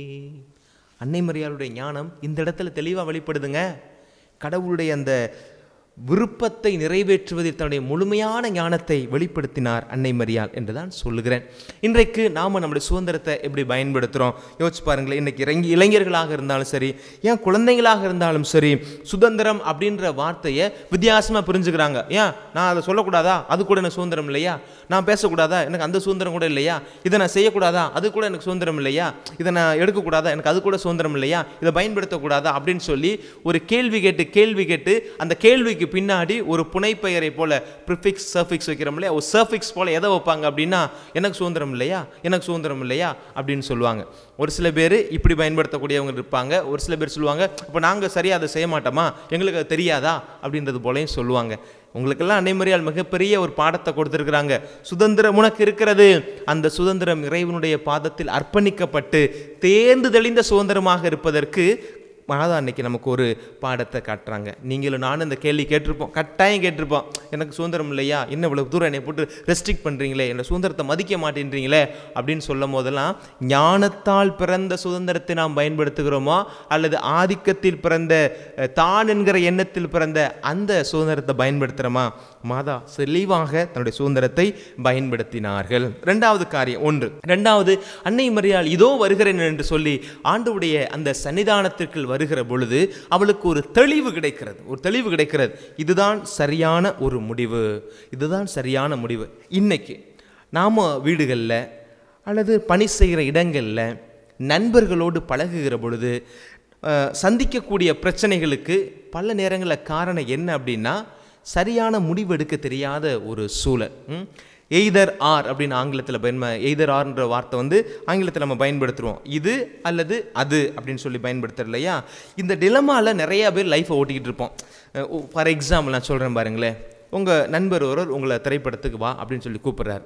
அன்னை மரியாளுடைய ஞானம் இந்த இடத்துல தெளிவாக வெளிப்படுதுங்க கடவுளுடைய அந்த விருப்பத்தை நிறைவேற்றுவதில் தன்னுடைய முழுமையான ஞானத்தை வெளிப்படுத்தினார் அன்னை மரியாள் என்று தான் சொல்லுகிறேன் இன்றைக்கு நாம் நம்முடைய சுதந்திரத்தை எப்படி பயன்படுத்துகிறோம் யோசிச்சு பாருங்களேன் இன்றைக்கி இறங்கி இளைஞர்களாக இருந்தாலும் சரி ஏன் குழந்தைங்களாக இருந்தாலும் சரி சுதந்திரம் அப்படின்ற வார்த்தையை வித்தியாசமாக புரிஞ்சுக்கிறாங்க ஏன் நான் அதை சொல்லக்கூடாதா அது கூட எனக்கு சுதந்திரம் இல்லையா நான் பேசக்கூடாதா எனக்கு அந்த சுதந்திரம் கூட இல்லையா இதை நான் செய்யக்கூடாதா அது கூட எனக்கு சுதந்திரம் இல்லையா இதை நான் எடுக்கக்கூடாதா எனக்கு அது கூட சுதந்திரம் இல்லையா இதை பயன்படுத்தக்கூடாதா அப்படின்னு சொல்லி ஒரு கேள்வி கேட்டு கேள்வி கேட்டு அந்த கேள்விக்கு பின்னாடி ஒரு புனைப்பெயரை போல ப்ரிஃபிக்ஸ் சர்ஃபிக்ஸ் வைக்கிறோம் இல்லையா ஒரு சர்ஃபிக்ஸ் போல எதை வைப்பாங்க அப்படின்னா எனக்கு சுதந்திரம் இல்லையா எனக்கு சுதந்திரம் இல்லையா அப்படின்னு சொல்லுவாங்க ஒரு சில பேர் இப்படி பயன்படுத்தக்கூடியவங்க இருப்பாங்க ஒரு சில பேர் சொல்லுவாங்க இப்போ நாங்கள் சரியாக அதை செய்ய மாட்டோமா எங்களுக்கு அது தெரியாதா அப்படின்றது போலையும் சொல்லுவாங்க உங்களுக்கெல்லாம் அன்னைமறியால் மிகப்பெரிய ஒரு பாடத்தை கொடுத்துருக்குறாங்க சுதந்திரம் உனக்கு இருக்கிறது அந்த சுதந்திரம் இறைவனுடைய பாதத்தில் அர்ப்பணிக்கப்பட்டு தேர்ந்து தெளிந்த சுதந்திரமாக இருப்பதற்கு மாதா அன்னைக்கு நமக்கு ஒரு பாடத்தை காட்டுறாங்க நீங்களும் நானும் இந்த கேள்வி கேட்டிருப்போம் கட்டாயம் கேட்டிருப்போம் எனக்கு சுதந்திரம் இல்லையா என்ன இவ்வளோ தூரம் என்னை போட்டு ரெஸ்ட்ரிக்ட் பண்ணுறீங்களே என்னோட சுதந்திரத்தை மதிக்க மாட்டேன்றீங்களே அப்படின்னு சொல்லும் போதெல்லாம் ஞானத்தால் பிறந்த சுதந்திரத்தை நாம் பயன்படுத்துகிறோமா அல்லது ஆதிக்கத்தில் பிறந்த அஹ், தான் என்கிற எண்ணத்தில் பிறந்த அந்த சுதந்திரத்தை பயன்படுத்துகிறோமா மாதா தெளிவாக தன்னுடைய சுதந்திரத்தை பயன்படுத்தினார்கள் ரெண்டாவது காரியம் ஒன்று ரெண்டாவது அன்னை மரியாள் இதோ வருகிறேன் என்று சொல்லி ஆண்டவுடைய அந்த சன்னிதானத்திற்குள் வருகிற பொழுது அவளுக்கு ஒரு தெளிவு கிடைக்கிறது ஒரு தெளிவு கிடைக்கிறது இதுதான் சரியான ஒரு முடிவு இதுதான் சரியான முடிவு இன்னைக்கு நாம் வீடுகளில் அல்லது பணி செய்கிற இடங்களில் நண்பர்களோடு பழகுகிற பொழுது அஹ், சந்திக்கக்கூடிய பிரச்சனைகளுக்கு பல நேரங்களில் காரணம் என்ன அப்படின்னா சரியான முடிவு எடுக்க தெரியாத ஒரு சூழல் எய்தர் ஆர் அப்படின்னு ஆங்கிலத்தில் பயன்ப எய்தர் ஆர்ன்ற வார்த்தை வந்து ஆங்கிலத்தில் நம்ம பயன்படுத்துகிறோம் இது அல்லது அது அப்படின்னு சொல்லி பயன்படுத்துறது இல்லையா இந்த டிலமாவில் நிறையா பேர் லைஃப்பை ஓட்டிக்கிட்டு இருப்போம் ஃபார் எக்ஸாம்பிள் நான் சொல்கிறேன் பாருங்களேன் உங்கள் நண்பர் ஒருவர் உங்களை திரைப்படத்துக்கு வா அப்படின்னு சொல்லி கூப்பிட்றாரு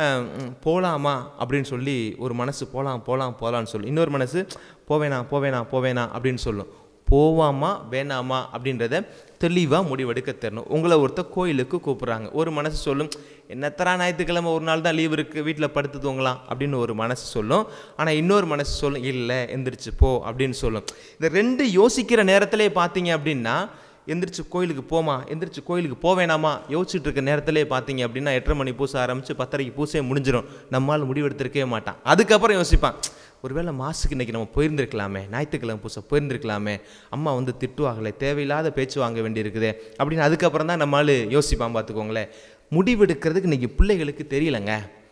போகலாமா அப்படின்னு சொல்லி ஒரு மனசு போகலாம் போகலாம் போகலான்னு சொல்லி இன்னொரு மனசு போவேணா போவேணா போவேணா அப்படின்னு சொல்லும் போவாமா வேணாமா அப்படின்றத தெளிவாக முடிவெடுக்க தெரியணும் உங்களை ஒருத்தர் கோயிலுக்கு கூப்பிட்றாங்க ஒரு மனசு சொல்லும் என்னத்தரா ஞாயிற்றுக்கிழமை ஒரு நாள் தான் லீவ் இருக்குது வீட்டில் படுத்து தூங்கலாம் அப்படின்னு ஒரு மனசு சொல்லும் ஆனால் இன்னொரு மனசு சொல்லும் இல்லை எந்திரிச்சு போ அப்படின்னு சொல்லும் இந்த ரெண்டு யோசிக்கிற நேரத்திலே பார்த்தீங்க அப்படின்னா எந்திரிச்சு கோயிலுக்கு போமா எந்திரிச்சு கோயிலுக்கு போவேணாமா யோசிச்சுட்டு இருக்க நேரத்திலே பார்த்தீங்க அப்படின்னா எட்டரை மணி பூசை ஆரம்பித்து பத்தரைக்கு பூசையே முடிஞ்சிடும் நம்மால் முடிவெடுத்திருக்கவே மாட்டான் அதுக்கப்புறம் யோசிப்பான் ஒருவேளை மாசுக்கு இன்றைக்கி நம்ம போயிருந்திருக்கலாமே ஞாயிற்றுக்கிழமை பூசை போயிருந்திருக்கலாமே அம்மா வந்து திட்டுவாங்களே தேவையில்லாத பேச்சு வாங்க வேண்டியிருக்குதே அப்படின்னு அதுக்கப்புறம் தான் நம்மளால் யோசிப்பான் பார்த்துக்கோங்களேன் முடிவெடுக்கிறதுக்கு இன்றைக்கி பிள்ளைகளுக்கு தெரியலங்க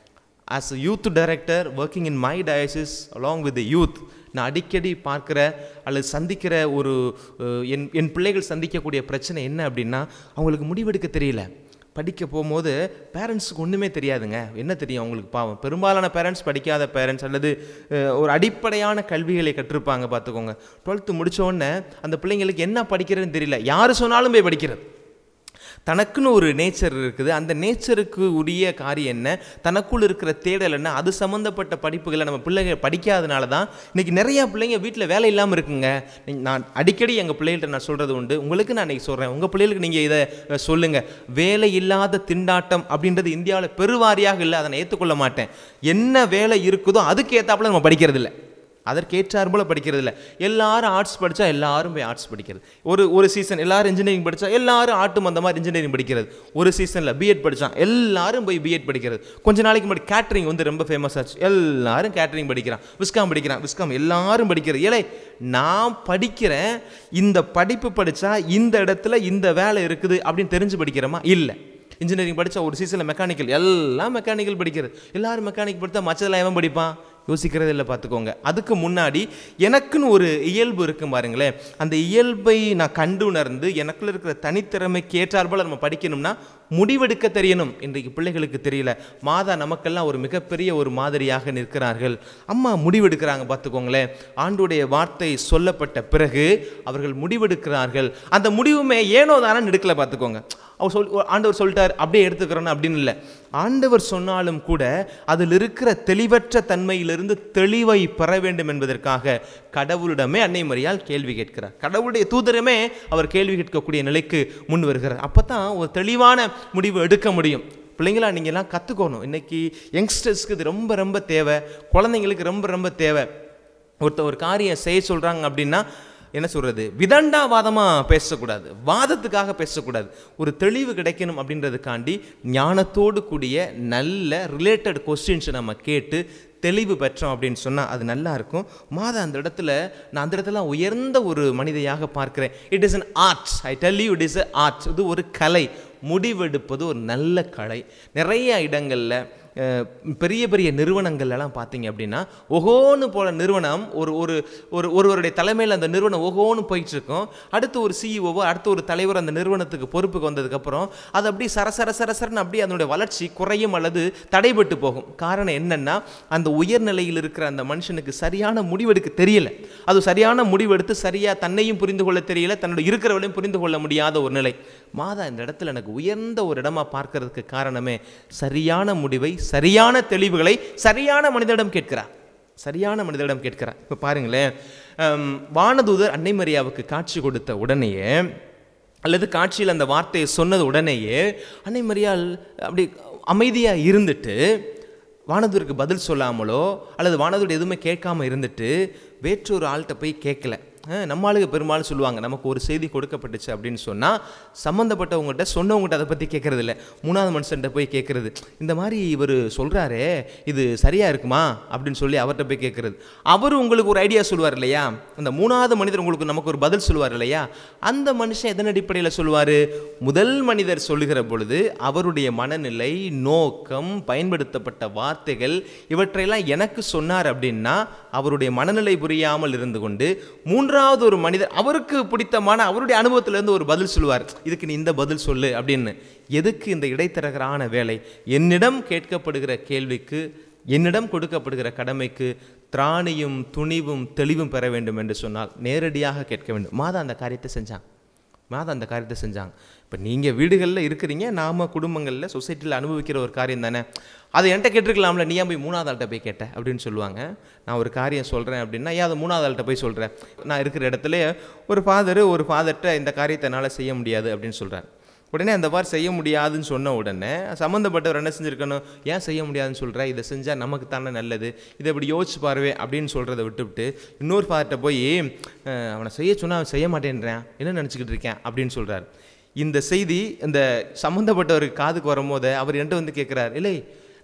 as a youth director working in my diocese along with the youth நான் அடிக்கடி பார்க்குற அல்லது சந்திக்கிற ஒரு அஹ், என் என் பிள்ளைகள் சந்திக்கக்கூடிய பிரச்சனை என்ன அப்படின்னா அவங்களுக்கு முடிவெடுக்க தெரியல படிக்க போகும்போது பேரண்ட்ஸுக்கு ஒன்றுமே தெரியாதுங்க என்ன தெரியும் அவங்களுக்கு பாவம் பெரும்பாலான பேரண்ட்ஸ் படிக்காத பேரண்ட்ஸ் அல்லது அஹ், ஒரு அடிப்படையான கல்விகளை கற்றிருப்பாங்க பார்த்துக்கோங்க டுவெல்த்து முடிச்ச உடனே அந்த பிள்ளைங்களுக்கு என்ன படிக்கிறதுன்னு தெரியல யார் சொன்னாலும் போய் படிக்கிறது தனக்குன்னு ஒரு நேச்சர் இருக்குது அந்த நேச்சருக்கு உரிய காரியம் என்ன தனக்குள் இருக்கிற தேடல் என்ன அது சம்மந்தப்பட்ட படிப்புகளை நம்ம பிள்ளைங்க படிக்காதனால தான் இன்றைக்கி நிறையா பிள்ளைங்க வீட்டில் வேலை இல்லாமல் இருக்குங்க நீ- நான் அடிக்கடி எங்கள் பிள்ளைகள்ட்ட நான் சொல்கிறது உண்டு உங்களுக்கு நான் இன்றைக்கி சொல்கிறேன் உங்கள் பிள்ளைகளுக்கு நீங்கள் இதை அஹ், சொல்லுங்க வேலை இல்லாத திண்டாட்டம் அப்படின்றது இந்தியாவில் பெருவாரியாக இல்லை அதை நான் ஏற்றுக்கொள்ள மாட்டேன் என்ன வேலை இருக்குதோ அதுக்கு ஏற்றாப்புல நம்ம படிக்கிறது இல்லை அதற்கேற்றார் போல படிக்கிறது இல்லை எல்லாரும் ஆர்ட்ஸ் படித்தா எல்லாரும் போய் ஆர்ட்ஸ் படிக்கிறது ஒரு ஒரு சீசன் எல்லாரும் இன்ஜினியரிங் படித்தா எல்லாரும் ஆர்ட்டும் அந்த மாதிரி இன்ஜினியரிங் படிக்கிறது ஒரு சீசனில் பிஎட் படித்தான் எல்லாரும் போய் பிஎட் படிக்கிறது கொஞ்ச நாளைக்கு முன்னாடி கேட்ரிங் வந்து ரொம்ப ஃபேமஸ் ஆச்சு எல்லாரும் கேட்ரிங் படிக்கிறான் விஸ்காம் படிக்கிறான் விஸ்காம் எல்லாரும் படிக்கிறது ஏலே நான் படிக்கிறேன் இந்த படிப்பு படித்தா இந்த இடத்துல இந்த வேலை இருக்குது அப்படின்னு தெரிஞ்சு படிக்கிறோமா இல்லை இன்ஜினியரிங் படித்தா ஒரு சீசனில் மெக்கானிக்கல் எல்லாம் மெக்கானிக்கல் படிக்கிறது எல்லாரும் மெக்கானிக் படித்தா மற்றதெல்லாம் எவன் படிப்பான் யோசிக்கிறதே இல்லை பார்த்துக்கோங்க அதுக்கு முன்னாடி எனக்குன்னு ஒரு இயல்பு இருக்கும் பாருங்களேன் அந்த இயல்பை நான் கண்டு உணர்ந்து எனக்குள்ள இருக்கிற தனித்திறமைக்கு ஏற்றாற்போல் நம்ம படிக்கணும்னா முடிவெடுக்க தெரியணும் இன்றைக்கு பிள்ளைகளுக்கு தெரியல மாதா நமக்கெல்லாம் ஒரு மிகப்பெரிய ஒரு மாதிரியாக நிற்கிறார்கள் அம்மா முடிவெடுக்கிறாங்க பார்த்துக்கோங்களேன் ஆண்டுடைய வார்த்தை சொல்லப்பட்ட பிறகு அவர்கள் முடிவெடுக்கிறார்கள் அந்த முடிவுமே ஏனோ தானே எடுக்கல பார்த்துக்கோங்க அவர் சொல் ஆண்டவர் சொல்லிட்டார் அப்படியே எடுத்துக்கிறோன்னு அப்படின்னு இல்லை ஆண்டவர் சொன்னாலும் கூட அதில் இருக்கிற தெளிவற்ற தன்மையிலிருந்து தெளிவை பெற வேண்டும் என்பதற்காக கடவுளிடமே அன்னை மரியால் கேள்வி கேட்கிறார் கடவுளுடைய தூதரமே அவர் கேள்வி கேட்கக்கூடிய நிலைக்கு முன் வருகிறார் அப்போ தான் ஒரு தெளிவான முடிவு எடுக்க முடியும் பிள்ளைங்களா நீங்கள்லாம் கற்றுக்கணும் இன்னைக்கு யங்ஸ்டர்ஸ்க்கு இது ரொம்ப ரொம்ப தேவை குழந்தைங்களுக்கு ரொம்ப ரொம்ப தேவை ஒருத்தர் ஒரு காரியம் செய்ய சொல்கிறாங்க அப்படின்னா என்ன சொல்கிறது விதண்டாவாதமாக பேசக்கூடாது வாதத்துக்காக பேசக்கூடாது ஒரு தெளிவு கிடைக்கணும் அப்படின்றதுக்காண்டி ஞானத்தோடு கூடிய நல்ல ரிலேட்டட் கொஸ்டின்ஸை நம்ம கேட்டு தெளிவு பெற்றோம் அப்படின்னு சொன்னால் அது நல்லா இருக்கும் மாதா அந்த இடத்துல நான் அந்த இடத்துல உயர்ந்த ஒரு மனிதையாக பார்க்கிறேன் it is an art I tell you it is a art இது ஒரு கலை முடிவெடுப்பது ஒரு நல்ல கலை நிறைய இடங்களில் அஹ், பெரிய பெரிய நிறுவனங்கள்லாம் பார்த்தீங்க அப்படின்னா ஒகோன்னு போல நிறுவனம் ஒரு ஒரு ஒரு ஒருவருடைய தலைமையில் அந்த நிறுவனம் ஒகோன்னு போயிட்டு இருக்கும் அடுத்து ஒரு சிஇஓவோ அடுத்து ஒரு தலைவர் அந்த நிறுவனத்துக்கு பொறுப்புக்கு வந்ததுக்கப்புறம் அது அப்படியே சரசர சரசரன்னு அப்படியே அதனுடைய வளர்ச்சி குறையும் அல்லது தடைபட்டு போகும் காரணம் என்னன்னா அந்த உயர்நிலையில் இருக்கிற அந்த மனுஷனுக்கு சரியான முடிவெடுக்க தெரியல அது சரியான முடிவெடுத்து சரியாக தன்னையும் புரிந்து கொள்ள தெரியல தன்னோட இருக்கிறவளையும் புரிந்து கொள்ள முடியாத ஒரு நிலை மாதா இந்த இடத்துல எனக்கு உயர்ந்த ஒரு இடமா பார்க்கறதுக்கு காரணமே சரியான முடிவை சரியான தெளிவுகளை சரியான மனிதனிடம் கேட்கிறார் சரியான மனிதனிடம் கேட்கிறார் இப்போ பாருங்களேன் ஹம், வானதூதர் அன்னை மரியாவுக்கு காட்சி கொடுத்த உடனேயே அல்லது காட்சியில் அந்த வார்த்தையை சொன்னது உடனேயே அன்னை மரியாள் அப்படி அமைதியாக இருந்துட்டு வானதூருக்கு பதில் சொல்லாமலோ அல்லது வானதூர் எதுவுமே கேட்காம இருந்துட்டு வேற்றொரு ஆள்கிட்ட போய் கேட்கல அஹ், நம்ம ஆளுங்க பெரும்பாலும் சொல்லுவாங்க நமக்கு ஒரு செய்தி கொடுக்கப்பட்டுச்சு அப்படின்னு சொன்னால் சம்மந்தப்பட்டவங்ககிட்ட சொன்னவங்ககிட்ட அதை பற்றி கேட்கறது இல்லை மூணாவது மனுஷன்ட்ட போய் கேட்குறது இந்த மாதிரி இவர் சொல்கிறாரே இது சரியாக இருக்குமா அப்படின்னு சொல்லி அவர்கிட்ட போய் கேட்குறது அவர் உங்களுக்கு ஒரு ஐடியா சொல்லுவார் இல்லையா அந்த மூணாவது மனிதர் உங்களுக்கு நமக்கு ஒரு பதில் சொல்லுவார் இல்லையா அந்த மனுஷன் எதன் அடிப்படையில் சொல்லுவார் முதல் மனிதர் சொல்லுகிற பொழுது அவருடைய மனநிலை நோக்கம் பயன்படுத்தப்பட்ட வார்த்தைகள் இவற்றையெல்லாம் எனக்கு சொன்னார் அப்படின்னா அவருடைய மனநிலை புரியாமல் இருந்து கொண்டு மூன்றாவது ஒரு மனிதர் அவருக்கு பிடித்தமான அவருடைய அனுபவத்திலிருந்து ஒரு பதில் சொல்லுவார் இதுக்கு நீ இந்த பதில் சொல்லு அப்படின்னு எதுக்கு இந்த இடைத்தரகரான வேலை என்னிடம் கேட்கப்படுகிற கேள்விக்கு என்னிடம் கொடுக்கப்படுகிற கடமைக்கு திராணியும் துணிவும் தெளிவும் பெற வேண்டும் என்று சொன்னால் நேரடியாக கேட்க வேண்டும் மாதா அந்த காரியத்தை செஞ்சான் மாதா அந்த காரியத்தை செஞ்சாங்க இப்போ நீங்கள் வீடுகளில் இருக்கிறீங்க நாம குடும்பங்களில் சொசைட்டியில் அனுபவிக்கிற ஒரு காரியம் தானே அதை என்கிட்ட கேட்டிருக்கலாம்ல நீ ஏன் போய் மூணாவது ஆள்கிட்ட போய் கேட்ட அப்படின்னு சொல்லுவாங்க நான் ஒரு காரியம் சொல்கிறேன் அப்படின்னா ஏன் அதை மூணாவது ஆள்கிட்ட போய் சொல்கிறேன் நான் இருக்கிற இடத்துல ஒரு ஃபாதர் ஒரு ஃபாதர்கிட்ட இந்த காரியத்தை என்னால் செய்ய முடியாது அப்படின்னு சொல்கிறார் உடனே அந்த மாதிரி செய்ய முடியாதுன்னு சொன்ன உடனே சம்மந்தப்பட்டவர் என்ன செஞ்சுருக்கணும் ஏன் செய்ய முடியாதுன்னு சொல்கிற இதை செஞ்சால் நமக்கு தானே நல்லது இதை இப்படி யோசிச்சு பாருவே அப்படின்னு சொல்கிறத விட்டுவிட்டு இன்னொரு ஃபாதர்கிட்ட போய் அஹ், அவனை செய்ய சொன்னால் அவன் செய்ய மாட்டேன்றேன் என்ன நினச்சிக்கிட்டு இருக்கேன் அப்படின்னு சொல்கிறார் இந்த செய்தி இந்த சம்மந்தப்பட்டவருக்கு காதுக்கு வரும்போது அவர் என்கிட்ட வந்து கேட்குறார் இல்லை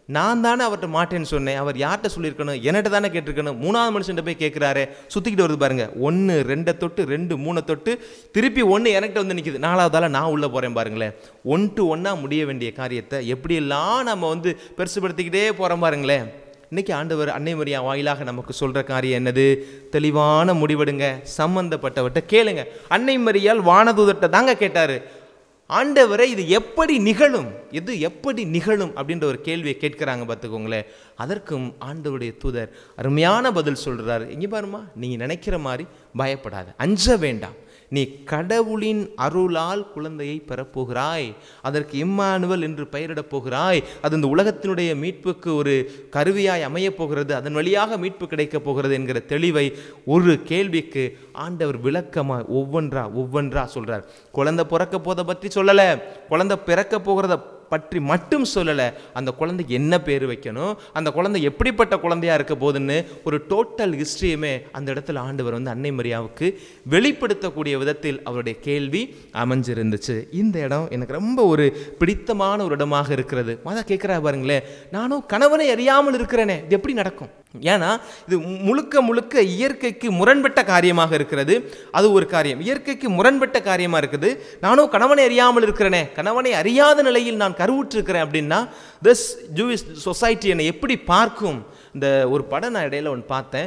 நான் தானே அவர்கிட்ட மாட்டேன்னு சொன்னேன் அவர் யார்கிட்ட சொல்லியிருக்கணும் என்கிட்ட தானே கேட்டிருக்கணும் மூணாவது மனுஷன்ட்ட போய் கேட்குறாரு சுற்றிக்கிட்டு வருது பாருங்க ஒன்று ரெண்டை தொட்டு ரெண்டு மூணை தொட்டு திருப்பி ஒன்று என்கிட்ட வந்து நிற்கிது நாலாவதால நான் உள்ளே போகிறேன் பாருங்களேன் ஒன் டு ஒன்னாக முடிய வேண்டிய காரியத்தை எப்படியெல்லாம் நம்ம வந்து பெருசுபடுத்திக்கிட்டே போகிறோம் பாருங்களேன் இன்னைக்கு ஆண்டவர் அன்னை மரியா வாயிலாக நமக்கு சொல்ற காரியம் என்னது தெளிவான முடிவெடுங்க சம்பந்தப்பட்டவர்கிட்ட கேளுங்க அன்னை மரியால் வானதூதர்கிட்ட தாங்க கேட்டாரு ஆண்டவரை இது எப்படி நிகழும் இது எப்படி நிகழும் அப்படின்ற ஒரு கேள்வியை கேட்கிறாங்க பார்த்துக்கோங்களேன் அதற்கும் ஆண்டவருடைய தூதர் அருமையான பதில் சொல்றாரு இங்கே பாருமா நீங்க நினைக்கிற மாதிரி பயப்படாத அஞ்ச வேண்டாம் நீ கடவுளின் அருளால் குழந்தையை பெறப்போகிறாய் அதற்கு இம்மானுவல் என்று பெயரிடப் போகிறாய் அது இந்த உலகத்தினுடைய மீட்புக்கு ஒரு கருவியாய் அமையப் போகிறது அதன் வழியாக மீட்பு கிடைக்கப் போகிறது என்கிற தெளிவை ஒரு கேள்விக்கு ஆண்டவர் விளக்கமா ஒவ்வொன்றா ஒவ்வொன்றா சொல்றார் குழந்தை பிறக்க போதை பற்றி சொல்லலை குழந்தை பிறக்க போகிறத பற்றி மட்டும் சொல்லலை அந்த குழந்தைக்கு என்ன பேர் வைக்கணும் அந்த குழந்தை எப்படிப்பட்ட குழந்தையா இருக்க போகுதுன்னு ஒரு டோட்டல் ஹிஸ்ட்ரியுமே அந்த இடத்துல ஆண்டவர் வந்து அன்னை மரியாவுக்கு வெளிப்படுத்தக்கூடிய விதத்தில் அவருடைய கேள்வி அமைஞ்சிருந்துச்சு இந்த இடம் எனக்கு ரொம்ப ஒரு பிடித்தமான ஒரு இடமாக இருக்கிறது மாதா கேட்குறா பாருங்களேன் நானும் கணவனை அறியாமல் இருக்கிறேனே இது எப்படி நடக்கும் ஏன்னா இது முழுக்க முழுக்க இயற்கைக்கு முரண்பட்ட காரியமாக இருக்கிறது அது ஒரு காரியம் இயற்கைக்கு முரண்பட்ட காரியமாக இருக்குது நானும் கணவனை அறியாமல் இருக்கிறேனே கணவனை அறியாத நிலையில் நான் கருவுற்றிருக்கிறேன் அப்படின்னா திஸ் ஜூவிஸ் சொசைட்டி என்னை எப்படி பார்க்கும் இந்த ஒரு படம் நான் இடையில ஒன்று பார்த்தேன்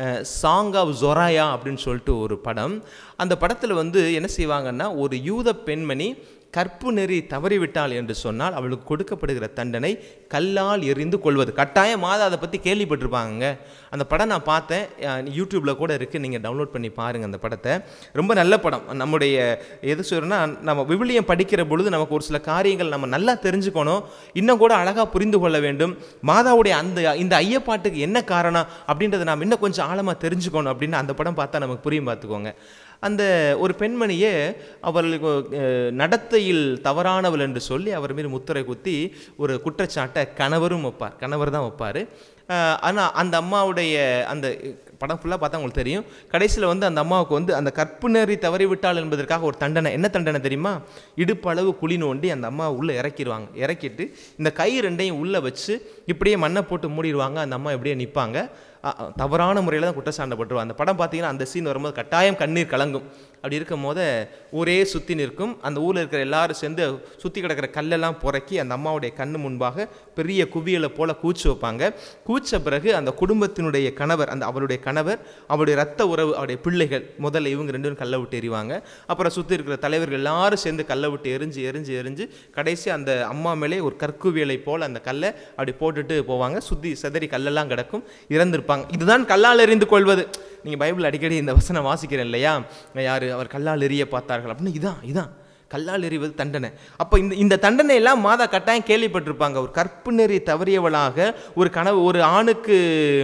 சாங் ஆஃப் ஜொராயா அப்படின்னு சொல்லிட்டு ஒரு படம் அந்த படத்தில் வந்து என்ன செய்வாங்கன்னா ஒரு யூத பெண்மணி கற்பு நெறி தவறிவிட்டாள் என்று சொன்னால் அவளுக்கு கொடுக்கப்படுகிற தண்டனை கல்லால் எறிந்து கொள்வது கட்டாயமாக அதை பற்றி கேள்விப்பட்டிருப்பாங்க அந்த படம் நான் பார்த்தேன் அஹ் யூடியூப்பில் கூட இருக்குது நீங்கள் டவுன்லோட் பண்ணி பாருங்கள் அந்த படத்தை ரொம்ப நல்ல படம் நம்முடைய எது சொல்கிறேன்னா நம்ம விவிலியம் படிக்கிற பொழுது நமக்கு ஒரு சில காரியங்கள் நம்ம நல்லா தெரிஞ்சுக்கணும் இன்னும் கூட அழகாக புரிந்து கொள்ள வேண்டும் மாதாவுடைய அந்த இந்த ஐயப்பாட்டுக்கு என்ன காரணம் அப்படின்றத நாம் இன்னும் கொஞ்சம் ஆழமாக தெரிஞ்சுக்கணும் அப்படின்னு அந்த படம் பார்த்தா நமக்கு புரியும் பார்த்துக்கோங்க அந்த ஒரு பெண்மணியே அவர்களுக்கு அஹ், நடத்தையில் தவறானவள் என்று சொல்லி அவர் மீது முத்திரை குத்தி ஒரு குற்றச்சாட்டை கணவரும் வைப்பார் கணவர் தான் வைப்பார் ஆனால் அந்த அம்மாவுடைய அந்த படம் ஃபுல்லாக பார்த்தா உங்களுக்கு தெரியும் கடைசியில் வந்து அந்த அம்மாவுக்கு வந்து அந்த கற்பு நெறி தவறி விட்டாள் என்பதற்காக ஒரு தண்டனை என்ன தண்டனை தெரியுமா இடுப்பளவு குழி நோண்டி அந்த அம்மா உள்ளே இறக்கிடுவாங்க இறக்கிட்டு இந்த கை ரெண்டையும் உள்ளே வச்சு இப்படியே மண்ணை போட்டு மூடிடுவாங்க அந்த அம்மா இப்படியே நிற்பாங்க அ- அ, தவறான முறையில் தான் குற்றச்சாண்டப்பட்டுருவாங்க அந்த படம் பார்த்தீங்கன்னா அந்த சீன் வரும்போது கட்டாயம் கண்ணீர் கலங்கும் அப்படி இருக்கும் போது ஊரே சுற்றி நிற்கும் அந்த ஊரில் இருக்கிற எல்லாரும் சேர்ந்து சுற்றி கிடக்கிற கல்லெல்லாம் புறக்கி அந்த அம்மாவுடைய கண்ணு முன்பாக பெரிய குவியலை போல கூச்சு வைப்பாங்க கூச்ச பிறகு அந்த குடும்பத்தினுடைய கணவர் அந்த அவருடைய கணவர் அவருடைய ரத்த உறவு அவருடைய பிள்ளைகள் முதல்ல இவங்க ரெண்டு பேரும் கல்லை விட்டு எறிவாங்க அப்புறம் சுற்றி இருக்கிற தலைவர்கள் எல்லாரும் சேர்ந்து கல்லை விட்டு எரிஞ்சு எரிஞ்சு எரிஞ்சு கடைசி அந்த அம்மா மேலே ஒரு கற்குவியலை போல் அந்த கல்லை அப்படி போட்டுட்டு போவாங்க சுற்றி செதறி கல்லெல்லாம் கிடக்கும் இறந்திருப்பாங்க இதுதான் கல்லால் எறிந்து கொள்வது நீங்கள் பைபிள் அடிக்கடி இந்த வசனம் வாசிக்கிறேன் இல்லையா யார் அவர் கல்லால் எறிய பார்த்தார்கள் அப்படின்னு இதான் இதான் கல்லால் எறிவது தண்டனை அப்போ இந்த இந்த தண்டனை எல்லாம் மாதா கட்டாயம் கேள்விப்பட்டிருப்பாங்க ஒரு கற்பு நெறி தவறியவளாக ஒரு கனவு ஒரு ஆணுக்கு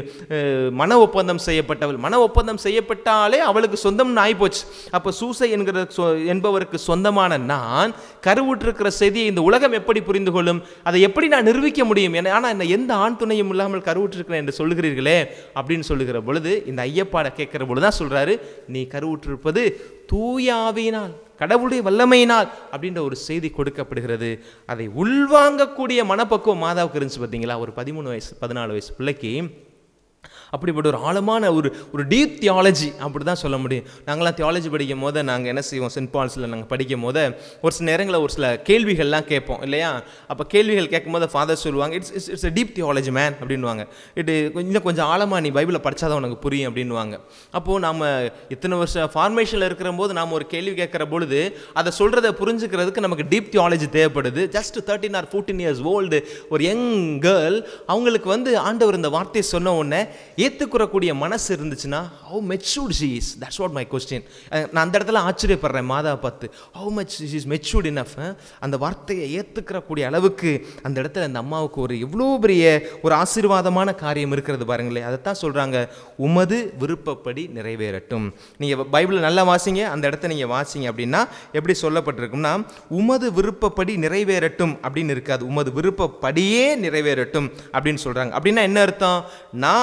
அஹ், மன ஒப்பந்தம் செய்யப்பட்டவள் மன ஒப்பந்தம் செய்யப்பட்டாலே அவளுக்கு சொந்தம்னு ஆயிப்போச்சு அப்போ சூசை என்கிற சொ- என்பவருக்கு சொந்தமான நான் கருவுற்றிருக்கிற செய்தியை இந்த உலகம் எப்படி புரிந்து கொள்ளும் அதை எப்படி நான் நிரூபிக்க முடியும் என ஆனால் என்ன எந்த ஆண் துணையும் இல்லாமல் கருவுற்றிருக்கிறேன் என்று சொல்லுகிறீர்களே அப்படின்னு சொல்லுகிற பொழுது இந்த ஐயப்பாட கேட்கிற பொழுது தான் சொல்றாரு நீ கருவுற்றிருப்பது தூயாவினால் கடவுளுடைய வல்லமையினால் அப்படின்ற ஒரு செய்தி கொடுக்கப்படுகிறது அதை உள்வாங்கக்கூடிய மனப்பக்குவம் மாதாவுக்கு இருந்துச்சு பார்த்தீங்களா ஒரு பதிமூணு வயசு பதினாலு வயசு பிள்ளைக்கு அப்படிப்பட்ட ஒரு ஆழமான ஒரு ஒரு டீப் தியாலஜி அப்படி தான் சொல்ல முடியும் நாங்களாம் தியாலஜி படிக்கும் போது நாங்கள் என்ன செய்வோம் சென்ட் பால்ஸில் நாங்கள் படிக்கும் போது ஒரு சில நேரங்களில் ஒரு சில கேள்விகள்லாம் கேட்போம் இல்லையா அப்போ கேள்விகள் கேட்கும் போது ஃபாதர் சொல்லுவாங்க it's it's it's deep theology man அப்படின்வாங்க இது இன்னும் கொஞ்சம் ஆழமாக நீ பைபிளை படிச்சாதான் உனக்கு புரியும் அப்படின்வாங்க அப்போது நாம் இத்தனை வருஷம் ஃபார்மேஷனில் இருக்கிற போது நாம் ஒரு கேள்வி கேட்குற பொழுது அதை சொல்கிறத புரிஞ்சுக்கிறதுக்கு நமக்கு டீப் தியாலஜி தேவைப்படுது just thirteen or fourteen years old ஒரு யங் கேர்ள் அவங்களுக்கு வந்து ஆண்டவர் இந்த வார்த்தையை சொன்ன உடனே ஏற்றுக்கிறக்கூடிய மனசு இருந்துச்சுன்னா how matured she is that's what my question நான் அந்த இடத்துல ஆச்சரியப்படுறேன் மாதா பார்த்து how much is matured enough அந்த வார்த்தையை ஏற்றுக்கிறக்கூடிய அளவுக்கு அந்த இடத்துல அந்த அம்மாவுக்கு ஒரு எவ்வளோ பெரிய ஒரு ஆசீர்வாதமான காரியம் இருக்கிறது பாருங்களேன் அதைத்தான் சொல்கிறாங்க உமது விருப்பப்படி நிறைவேறட்டும் நீங்கள் பைபிளை நல்லா வாசிங்க அந்த இடத்த நீங்கள் வாசிங்க அப்படின்னா எப்படி சொல்லப்பட்டிருக்கும்னா உமது விருப்பப்படி நிறைவேறட்டும் அப்படின்னு இருக்காது உமது விருப்பப்படியே நிறைவேறட்டும் அப்படின்னு சொல்கிறாங்க அப்படின்னா என்ன அர்த்தம் நான் ஆண்டவரை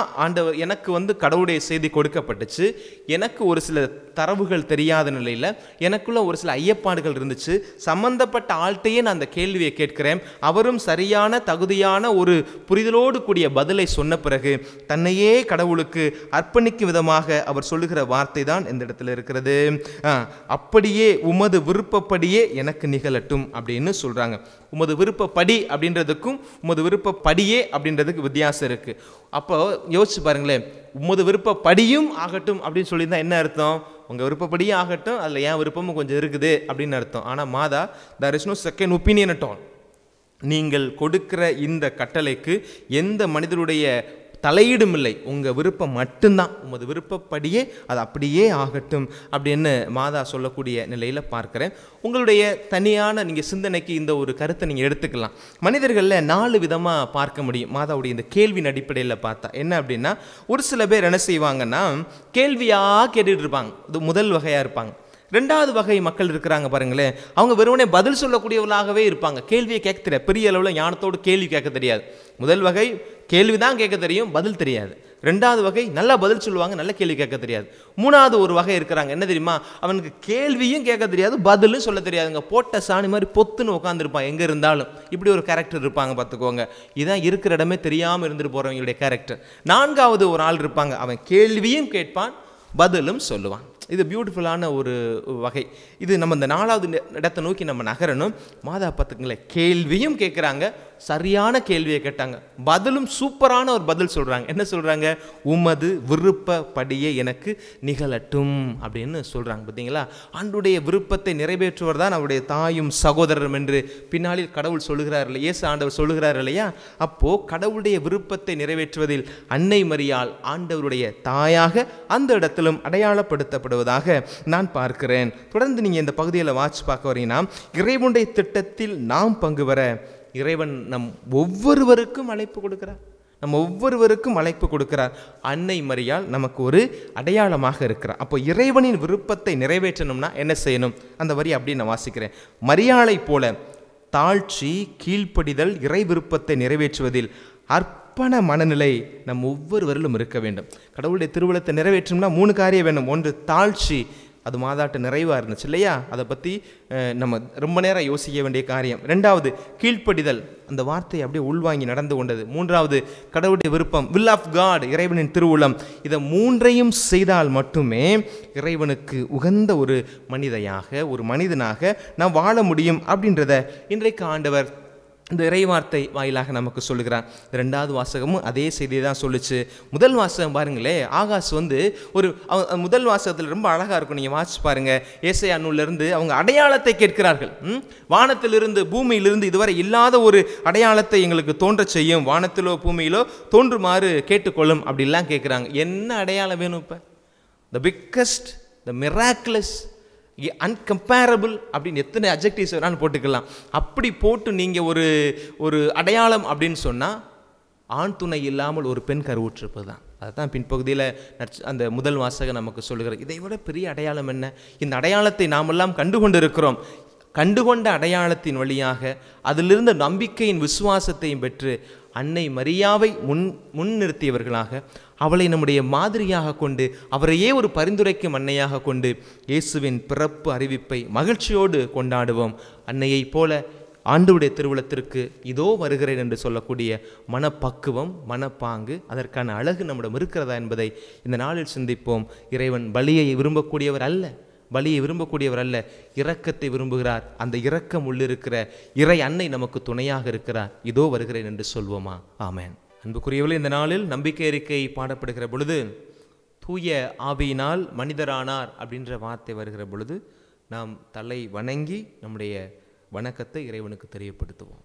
ஆண்டவர் எனக்கு வந்து கடவுளுடைய செய்தி கொடுக்கப்பட்டுச்சு எனக்கு ஒரு சில தரவுகள் தெரியாத நிலையில் எனக்குள்ள ஒரு சில ஐயப்பாடுகள் இருந்துச்சு சம்பந்தப்பட்ட ஆள்கிட்டயே நான் அந்த கேள்வியை கேட்கிறேன் அவரும் சரியான தகுதியான ஒரு புரிதலோடு கூடிய பதிலை சொன்ன பிறகு தன்னையே கடவுளுக்கு அர்ப்பணிக்கும் விதமாக அவர் சொல்லுகிற வார்த்தை தான் இந்த இடத்துல இருக்கிறது ஆ, அப்படியே உமது விருப்பப்படியே எனக்கு நிகழட்டும் அப்படின்னு சொல்றாங்க உமது விருப்பப்படி அப்படின்றதுக்கும் உமது விருப்பப்படியே அப்படின்றதுக்கு வித்தியாசம் இருக்கு அப்போ யோசிச்சு பாருங்களேன் உமது விருப்பப்படியும் ஆகட்டும் அப்படின்னு சொல்லியிருந்தா என்ன அர்த்தம் உங்க விருப்பப்படியே ஆகட்டும் அதில் என் விருப்பமும் கொஞ்சம் இருக்குது அப்படின்னு அர்த்தம் ஆனால் மாதா there is no second opinion at all நீங்கள் கொடுக்கிற இந்த கட்டளைக்கு எந்த மனிதருடைய தலையீடும் இல்லை உங்கள் விருப்பம் மட்டும்தான் உமது விருப்பப்படியே அது அப்படியே ஆகட்டும் அப்படின்னு மாதா சொல்லக்கூடிய நிலையில் பார்க்குறேன் உங்களுடைய தனியான நீங்கள் சிந்தனைக்கு இந்த ஒரு கருத்தை நீங்கள் எடுத்துக்கலாம் மனிதர்களில் நாலு விதமாக பார்க்க முடியும் மாதாவுடைய இந்த கேள்வியின் அடிப்படையில் பார்த்தா என்ன அப்படின்னா ஒரு சில பேர் என்ன செய்வாங்கன்னா கேள்வியாக கேட்டுட்டு இருப்பாங்க இது முதல் வகையாக இருப்பாங்க ரெண்டாவது வகை மக்கள் இருக்கிறாங்க பாருங்களேன் அவங்க வெறுமனே பதில் சொல்லக்கூடியவர்களாகவே இருப்பாங்க கேள்வியை கேட்க தெரியாது பெரிய அளவில் ஞானத்தோடு கேள்வி கேட்க தெரியாது முதல் வகை கேள்வி தான் கேட்க தெரியும் பதில் தெரியாது ரெண்டாவது வகை நல்லா பதில் சொல்லுவாங்க நல்ல கேள்வி கேட்க தெரியாது மூணாவது ஒரு வகை இருக்கிறாங்க என்ன தெரியுமா அவனுக்கு கேள்வியும் கேட்க தெரியாது பதிலும் சொல்ல தெரியாதுங்க போட்ட சாணி மாதிரி பொத்துன்னு உட்காந்துருப்பான் எங்கே இருந்தாலும் இப்படி ஒரு கேரக்டர் இருப்பாங்க பார்த்துக்கோங்க இதான் இருக்கிற இடமே தெரியாமல் இருந்துட்டு போகிறவங்களுடைய கேரக்டர் நான்காவது ஒரு ஆள் இருப்பாங்க அவன் கேள்வியும் கேட்பான் பதிலும் சொல்லுவான் இது பியூட்டிஃபுல்லான ஒரு வகை இது நம்ம இந்த நாலாவது நி- இடத்தை நோக்கி நம்ம நகரணும் மாதா பார்த்துங்களேன் கேள்வியும் கேட்குறாங்க சரியான கேள்வியை கேட்டாங்க பதிலும் சூப்பரான ஒரு பதில் சொல்கிறாங்க என்ன சொல்கிறாங்க உமது விருப்பப்படியே எனக்கு நிகழட்டும் அப்படின்னு சொல்கிறாங்க பார்த்தீங்களா ஆண்டுடைய விருப்பத்தை நிறைவேற்றுவர் தான் அவருடைய தாயும் சகோதரரும் என்று பின்னாளில் கடவுள் சொல்லுகிறார் இல்லையா இயேசு ஆண்டவர் சொல்லுகிறார் இல்லையா அப்போது கடவுளுடைய விருப்பத்தை நிறைவேற்றுவதில் அன்னை மரியாள் ஆண்டவருடைய தாயாக அந்த இடத்திலும் அடையாளப்படுத்தப்படுவதாக நான் பார்க்கிறேன் தொடர்ந்து நீங்கள் இந்த பகுதியில் வாட்ச் பார்க்க வரீங்கன்னா இறைவனுடைய திட்டத்தில் நாம் பங்கு பெற இறைவன் நம் ஒவ்வொருவருக்கும் அழைப்பு கொடுக்கிறார் நம்ம ஒவ்வொருவருக்கும் அழைப்பு கொடுக்கிறார் அன்னை மரியாள் நமக்கு ஒரு அடையாளமாக இருக்கிறார் அப்போ இறைவனின் விருப்பத்தை நிறைவேற்றணும்னா என்ன செய்யணும் அந்த வரி அப்படியே நான் வாசிக்கிறேன் மரியாளை போல தாழ்ச்சி கீழ்ப்படிதல் இறை விருப்பத்தை நிறைவேற்றுவதில் அர்ப்பண மனநிலை நம் ஒவ்வொருவரிலும் இருக்க வேண்டும் கடவுளுடைய திருவிழத்தை நிறைவேற்றணும்னா மூணு காரியம் வேணும் ஒன்று தாழ்ச்சி அது மாதாட்ட நிறைவாக இருந்துச்சு இல்லையா அதை பற்றி நம்ம ரொம்ப நேரம் யோசிக்க வேண்டிய காரியம் ரெண்டாவது கீழ்ப்படிதல் அந்த வார்த்தையை அப்படியே உள்வாங்கி நடந்து கொண்டது மூன்றாவது கடவுளுடைய விருப்பம் வில் ஆஃப் காட் இறைவனின் திருவுளம் இதை மூன்றையும் செய்தால் மட்டுமே இறைவனுக்கு உகந்த ஒரு மனிதையாக ஒரு மனிதனாக நாம் வாழ முடியும் அப்படின்றத இன்றைக்கு ஆண்டவர் இந்த இறைவார்த்தை வாயிலாக நமக்கு சொல்லுகிறார் ரெண்டாவது வாசகமும் அதே செய்தியை தான் சொல்லுச்சு முதல் வாசகம் பாருங்களே ஆகாஷ் வந்து ஒரு அவ- முதல் வாசகத்தில் ரொம்ப அழகாக இருக்கும் நீங்கள் வாசிச்சு பாருங்க ஏசை இருந்து அவங்க அடையாளத்தை கேட்கிறார்கள் ம்? வானத்திலிருந்து பூமியிலிருந்து இதுவரை இல்லாத ஒரு அடையாளத்தை எங்களுக்கு தோன்றச் செய்யும் வானத்திலோ பூமியிலோ தோன்றுமாறு கேட்டுக்கொள்ளும் அப்படிலாம் கேட்குறாங்க என்ன அடையாளம் வேணும் இப்போ the biggest the miraculous uncomparable அப்படின்னு எத்தனை அப்ஜெக்டிவ்ஸ் வேணாலும் போட்டுக்கலாம் அப்படி போட்டு நீங்கள் ஒரு ஒரு அடையாளம் அப்படின்னு சொன்னால் ஆண் துணை இல்லாமல் ஒரு பெண் கருவுற்றிருப்பது தான் அதுதான் பின்பகுதியில் நற்ச அந்த முதல் வாசகம் நமக்கு சொல்லுகிறது இதை விட பெரிய அடையாளம் என்ன இந்த அடையாளத்தை நாமெல்லாம் கண்டுகொண்டு இருக்கிறோம் கண்டுகொண்ட அடையாளத்தின் வழியாக அதிலிருந்த நம்பிக்கையின் விசுவாசத்தையும் பெற்று அன்னை மரியாவை முன் முன்னிறுத்தியவர்களாக அவளை நம்முடைய மாதிரியாக கொண்டு அவரையே ஒரு பரிந்துரைக்கும் அன்னையாக கொண்டு இயேசுவின் பிறப்பு அறிவிப்பை மகிழ்ச்சியோடு கொண்டாடுவோம் அன்னையைப் போல ஆண்டவுடைய திருவிழத்திற்கு இதோ வருகிறேன் என்று சொல்லக்கூடிய மனப்பக்குவம் மனப்பாங்கு அதற்கான அழகு நம்மிடம் இருக்கிறதா என்பதை இந்த நாளில் சிந்திப்போம் இறைவன் பலியை விரும்பக்கூடியவர் அல்ல பலியை விரும்பக்கூடியவர் அல்ல இரக்கத்தை விரும்புகிறார் அந்த இரக்கம் உள்ளிருக்கிற இறை அன்னை நமக்கு துணையாக இருக்கிறார் இதோ வருகிறேன் என்று சொல்வோமா ஆமென் அன்புக்குரியவர்களே இந்த நாளில் நம்பிக்கை அறிக்கை பாடப்படுகிற பொழுது தூய ஆவியினால் மனிதரானார் அப்படின்ற வார்த்தை வருகிற பொழுது நாம் தலை வணங்கி நம்முடைய வணக்கத்தை இறைவனுக்கு தெரியப்படுத்துவோம்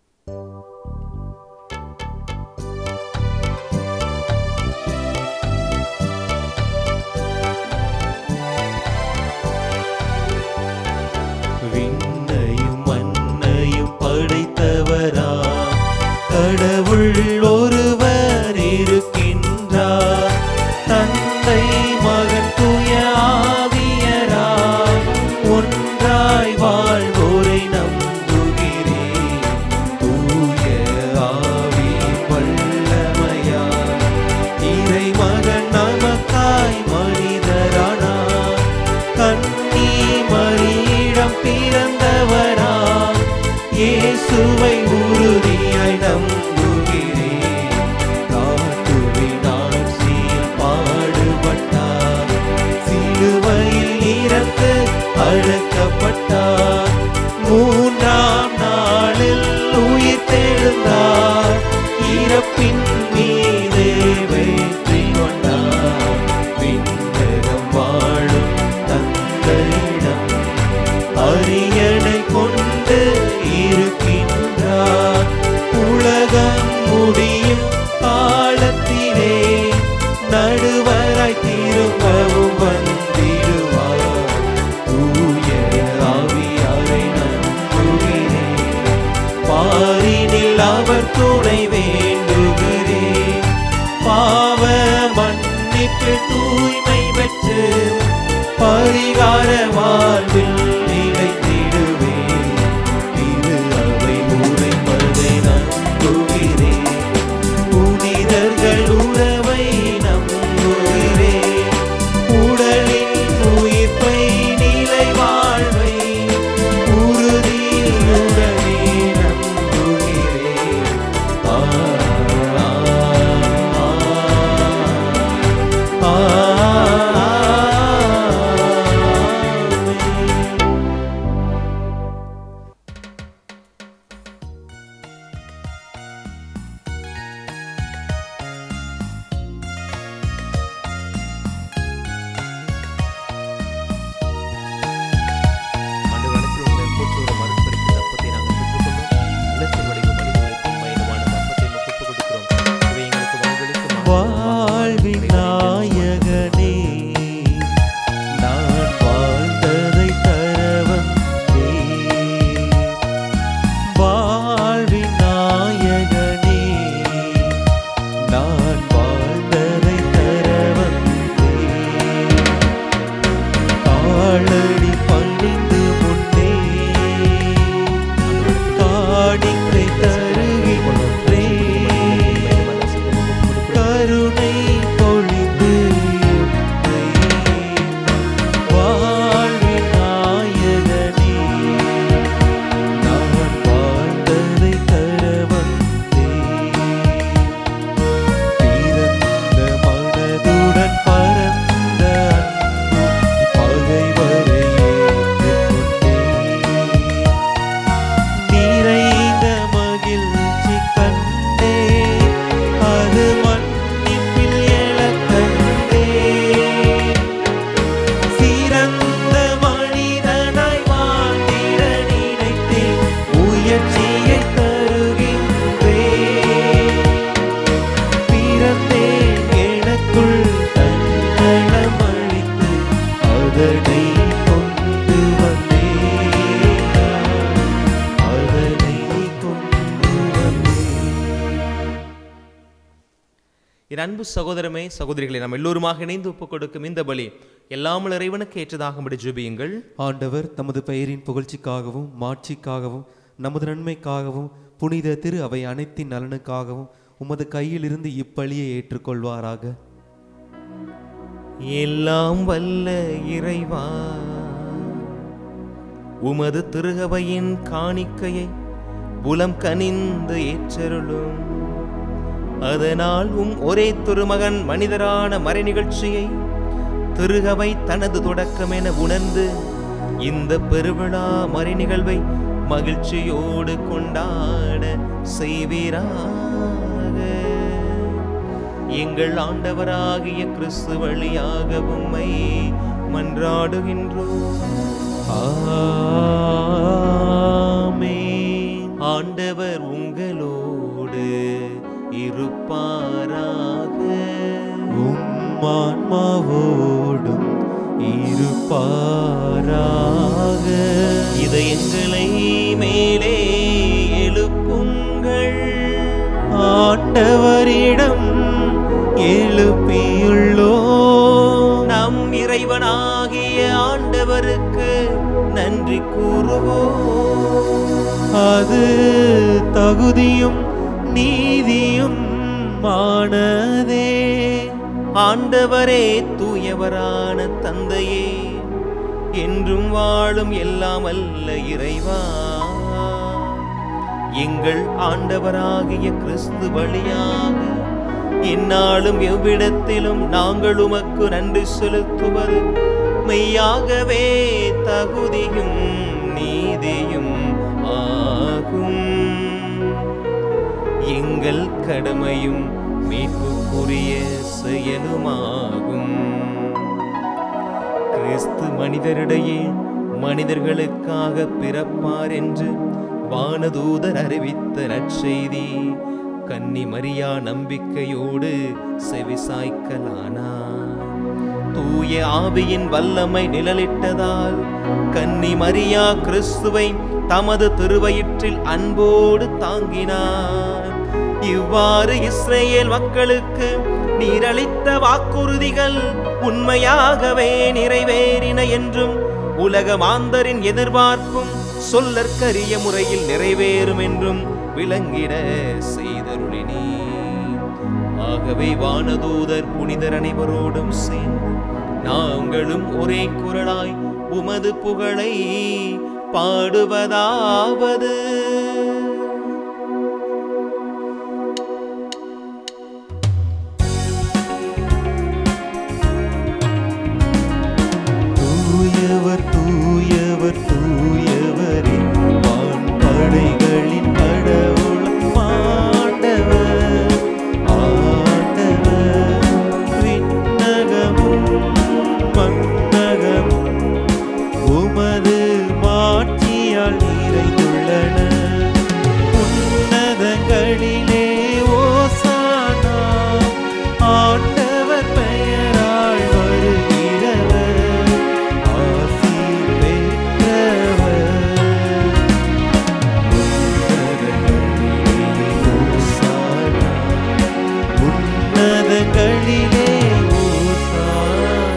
விண்ணையும் மண்ணையும் படைத்தவரா கடவுள் ஒருவர் இருக்கின்றார் தந்தை மகன் தூய ஆவியராய் ஒன்றாய் வாழ்வோரை நம்புகிறேன் தூய ஆவி வல்லமையாய் இறை இயேசுவை உறுதியாய் நம்புகிறேன் காட்டுவின் ஆட்சியில் பாடுபட்டார் சிலுவையில் இறந்து அழைக்கப்பட்டார் மூன்றாம் நாளில் உயிர் தெழுந்தார் இறப்பின் மீது வெற்றி கொண்டார் விண்ணகம் வாழும் தந்தையிடம் அரியணை கொண்டு இருக்கின்றார் உலகம் முடியும் காலத்திலே நடுவராய் திரும்பவும் வந்திடுவார் தூய ஆவியாரை நம்புகிறேன் பாரினில் அவர் துணை வேண்டுகிறேன் பாவ மன்னிப்பு தூய்மை பெற்று பரிகார வாழ்வில் நிலைத்திடுவேன் இது அவை உரைப்பதை நம்புகிறேன் புனிதர்கள் உறவை நம்புகிறேன் உடலின் உயிர்ப்பை நிலை வாழ்வை உறுதியில் உடனே நம்புகிறேன் ஆ, ஆ, ஆ, ஆ. ஆண்டவர் அனைத்திலும் போற்றுவரும் அருட்பெருக்கின் அப்பத்தை நாங்கள் பெற்றுக்கொண்டோம் இல்லத்தில் வடிவம் மனிதர்களுக்கும் பயணமான அப்பத்தை நமக்கு ஒப்புக் கொடுக்கிறோம் இவை எங்களுக்கு வாழ்வளிக்கும் வாழ்வின் நாயகனே நான் வாழ்ந்ததை தர வந்தேன் வாழ்வின் நாயகனே நான் வாழ்ந்ததை தர வந்தேன் காலடி பணிந்து முன்னே காணிக்கை தருகின்றேன் கருணை பொழிந்து என்னை வாழ்வின் நாயகனே நான் வாழ்ந்ததை தர வந்தேன் பிறந்த மனதுடன் பரந்த அன்பு பகைவரை ஏற்றுக்கொண்டேன் நிறைந்த மகிழ்ச்சி கண்டே அது மன்னிப்பில் எழக் கண்டேன் சிறந்த மனிதனாய் வாழ்ந்திட நினைத்தேன் முயற்சியை தருகின்றேன் பிறந்தேன் எனக்குள் தன்னலம் அளித்து அதனை கொண்டு வந்தேன் அதனை கொண்டு வந்தேன் என் அன்பு சகோதரமே சகோதரிகளை நாம் எல்லோருமாக இணைந்து ஒப்புக் கொடுக்கும் இந்த பலி எல்லாமல் இறைவனுக்கு ஏற்றதாகும்படி ஜெபியுங்கள் ஆண்டவர் தமது பெயரின் புகழ்ச்சிக்காகவும் மாட்சிக்காகவும் நமது நன்மைக்காகவும் புனித திரு அவை அனைத்தின் நலனுக்காகவும் உமது கையிலிருந்து இப்பலியை ஏற்றுக்கொள்வாராக எல்லாம் வல்ல இறைவா உமது திருகவையின் காணிக்கையை புலம் கனிந்து ஏற்றருளும் அதனால் உம் ஒரே திருமகன் மனிதரான மறை நிகழ்ச்சியை திருகவை தனது தொடக்கம் என உணர்ந்து இந்த பெருவிழா மறை நிகழ்வை மகிழ்ச்சியோடு கொண்டாட செய்வீராக எங்கள் ஆண்டவராகிய கிறிஸ்து வழியாக உம்மை மன்றாடுகின்றோம் ஆமென். ஆண்டவர் உங்களோடு இருப்பாராக உம் ஆன்மாவோடும் இருப்பாராக இதயங்களை மேலே எழுப்புங்கள் ஆண்டவரிடம் எழுப்பியுள்ளோ நம் இறைவனாகிய ஆண்டவருக்கு நன்றி கூறுவோம் அது தகுதியும் நீதியும் ஆனதே ஆண்டவரே தூயவரான தந்தையே என்றும் வாழும் எல்லாம் அல்ல இறைவா எங்கள் ஆண்டவராகிய கிறிஸ்து வழியாக இந்நாளும் எவ்விடத்திலும் நாங்கள் உமக்கு நன்றி செலுத்துவது மெய்யாகவே தகுதியும் நீதியும் ஆகும் எங்கள் கடமையும் மீட்புக்குரிய செயலுமாகும் கிறிஸ்து மனிதரிடையே மனிதர்களுக்காக பிறப்பார் என்று வானதூதர் அறிவித்த நற்செய்தி கன்னி மரியா நம்பிக்கையோடு செவிசாய்க்கலானார் தூய ஆவியின் வல்லமை நிழலிட்டதால் கன்னி மரியா கிறிஸ்துவை தமது திருவயிற்றில் அன்போடு தாங்கினார் இவ்வாறு இஸ்ரேல் மக்களுக்கு நீரளித்த வாக்குறுதிகள் உண்மையாகவே நிறைவேறின என்றும் உலக மாந்தரின் எதிர்பார்ப்பும் சொல்லற்கரிய முறையில் நிறைவேறும் என்றும் விளங்கிட செய்தருளினீ ஆகவே வானதூதர் புனிதர் அனைவரோடும் சேர்ந்து நாங்களும் ஒரே குரலாய் உமது புகழை பாடுவதாவது தூயவர் தூயவர் தூயவரே வான்படைகளின் கடவுள் ஆண்டவர் ஆண்டவர் விண்ணகமும் மண்ணகமும் உமது மாட்சியால் நிறைந்துள்ளன உன்னதங்களிலே ஓசானா ஆண்டவர் பெயரால் வருகிறவர் ஆசி பெற்றவர் உன்னதங்களிலே ஓசானா உன்னதங்களிலே ஓசானா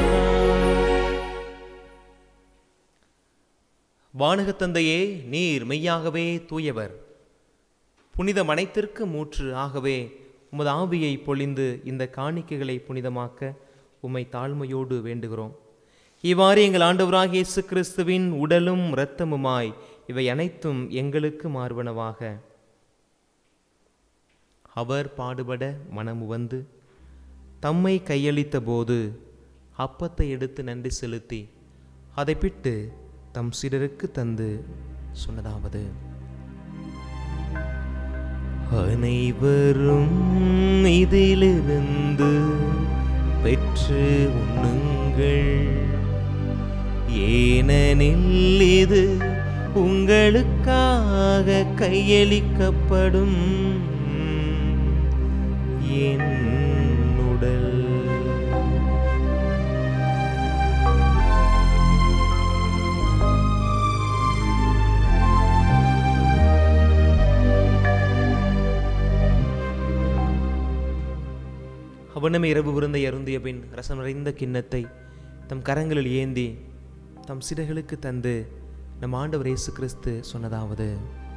வானகத் தந்தையே நீர் மெய்யாகவே தூயவர் புனித மனைத்திற்கு மூற்று ஆகவே உமது ஆவியை பொழிந்து இந்த காணிக்கைகளை புனிதமாக்க உம்மை தாழ்மையோடு வேண்டுகிறோம் இவ்வாறு எங்கள் ஆண்டவராகிய இயேசு கிறிஸ்துவின் உடலும் இரத்தமுமாய் இவை அனைத்தும் எங்களுக்கு மார்பனவாக அவர் பாடுபட மனமு வந்து தம்மை கையளித்த போது அப்பத்தை எடுத்து நன்றி செலுத்தி அதை பிட்டு தம் சிலருக்கு தந்து சொன்னதாவது அனைவரும் இதிலிருந்து பெற்று உண்ணுங்கள் ஏனெனில் இது உங்களுக்காக கையளிக்கப்படும் என் உடல் அவனும் இரவு விருந்தை அருந்திய பின் ரசம் நிறைந்த கிண்ணத்தை தம் கரங்களில் ஏந்தி தம் சிறைகளுக்கு தந்து நம் ஆண்டவர் இயேசு கிறிஸ்து சொன்னதாவது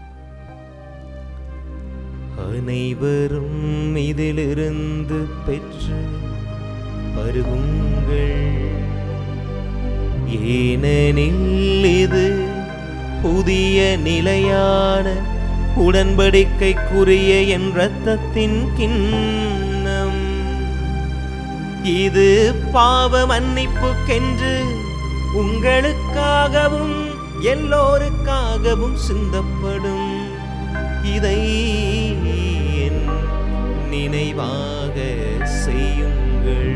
அனைவரும் இதிலிருந்து பெற்று பருகுங்கள் ஏனெனில் இது புதிய நிலையான உடன்படிக்கைக்குரிய என் இரத்தத்தின் கிண்ணம் இது பாவ மன்னிப்புக்கென்று உங்களுக்காகவும் எல்லோருக்காகவும் சிந்தப்படும் இதை என் நினைவாக செய்யுங்கள்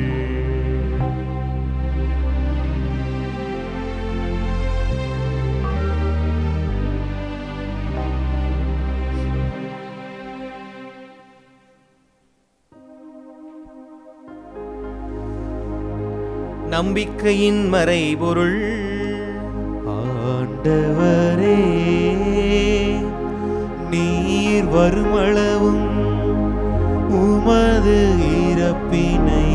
நம்பிக்கையின் மறைபொருள் ஆண்டவரே நீர் வருமளவும் உமது இறப்பினை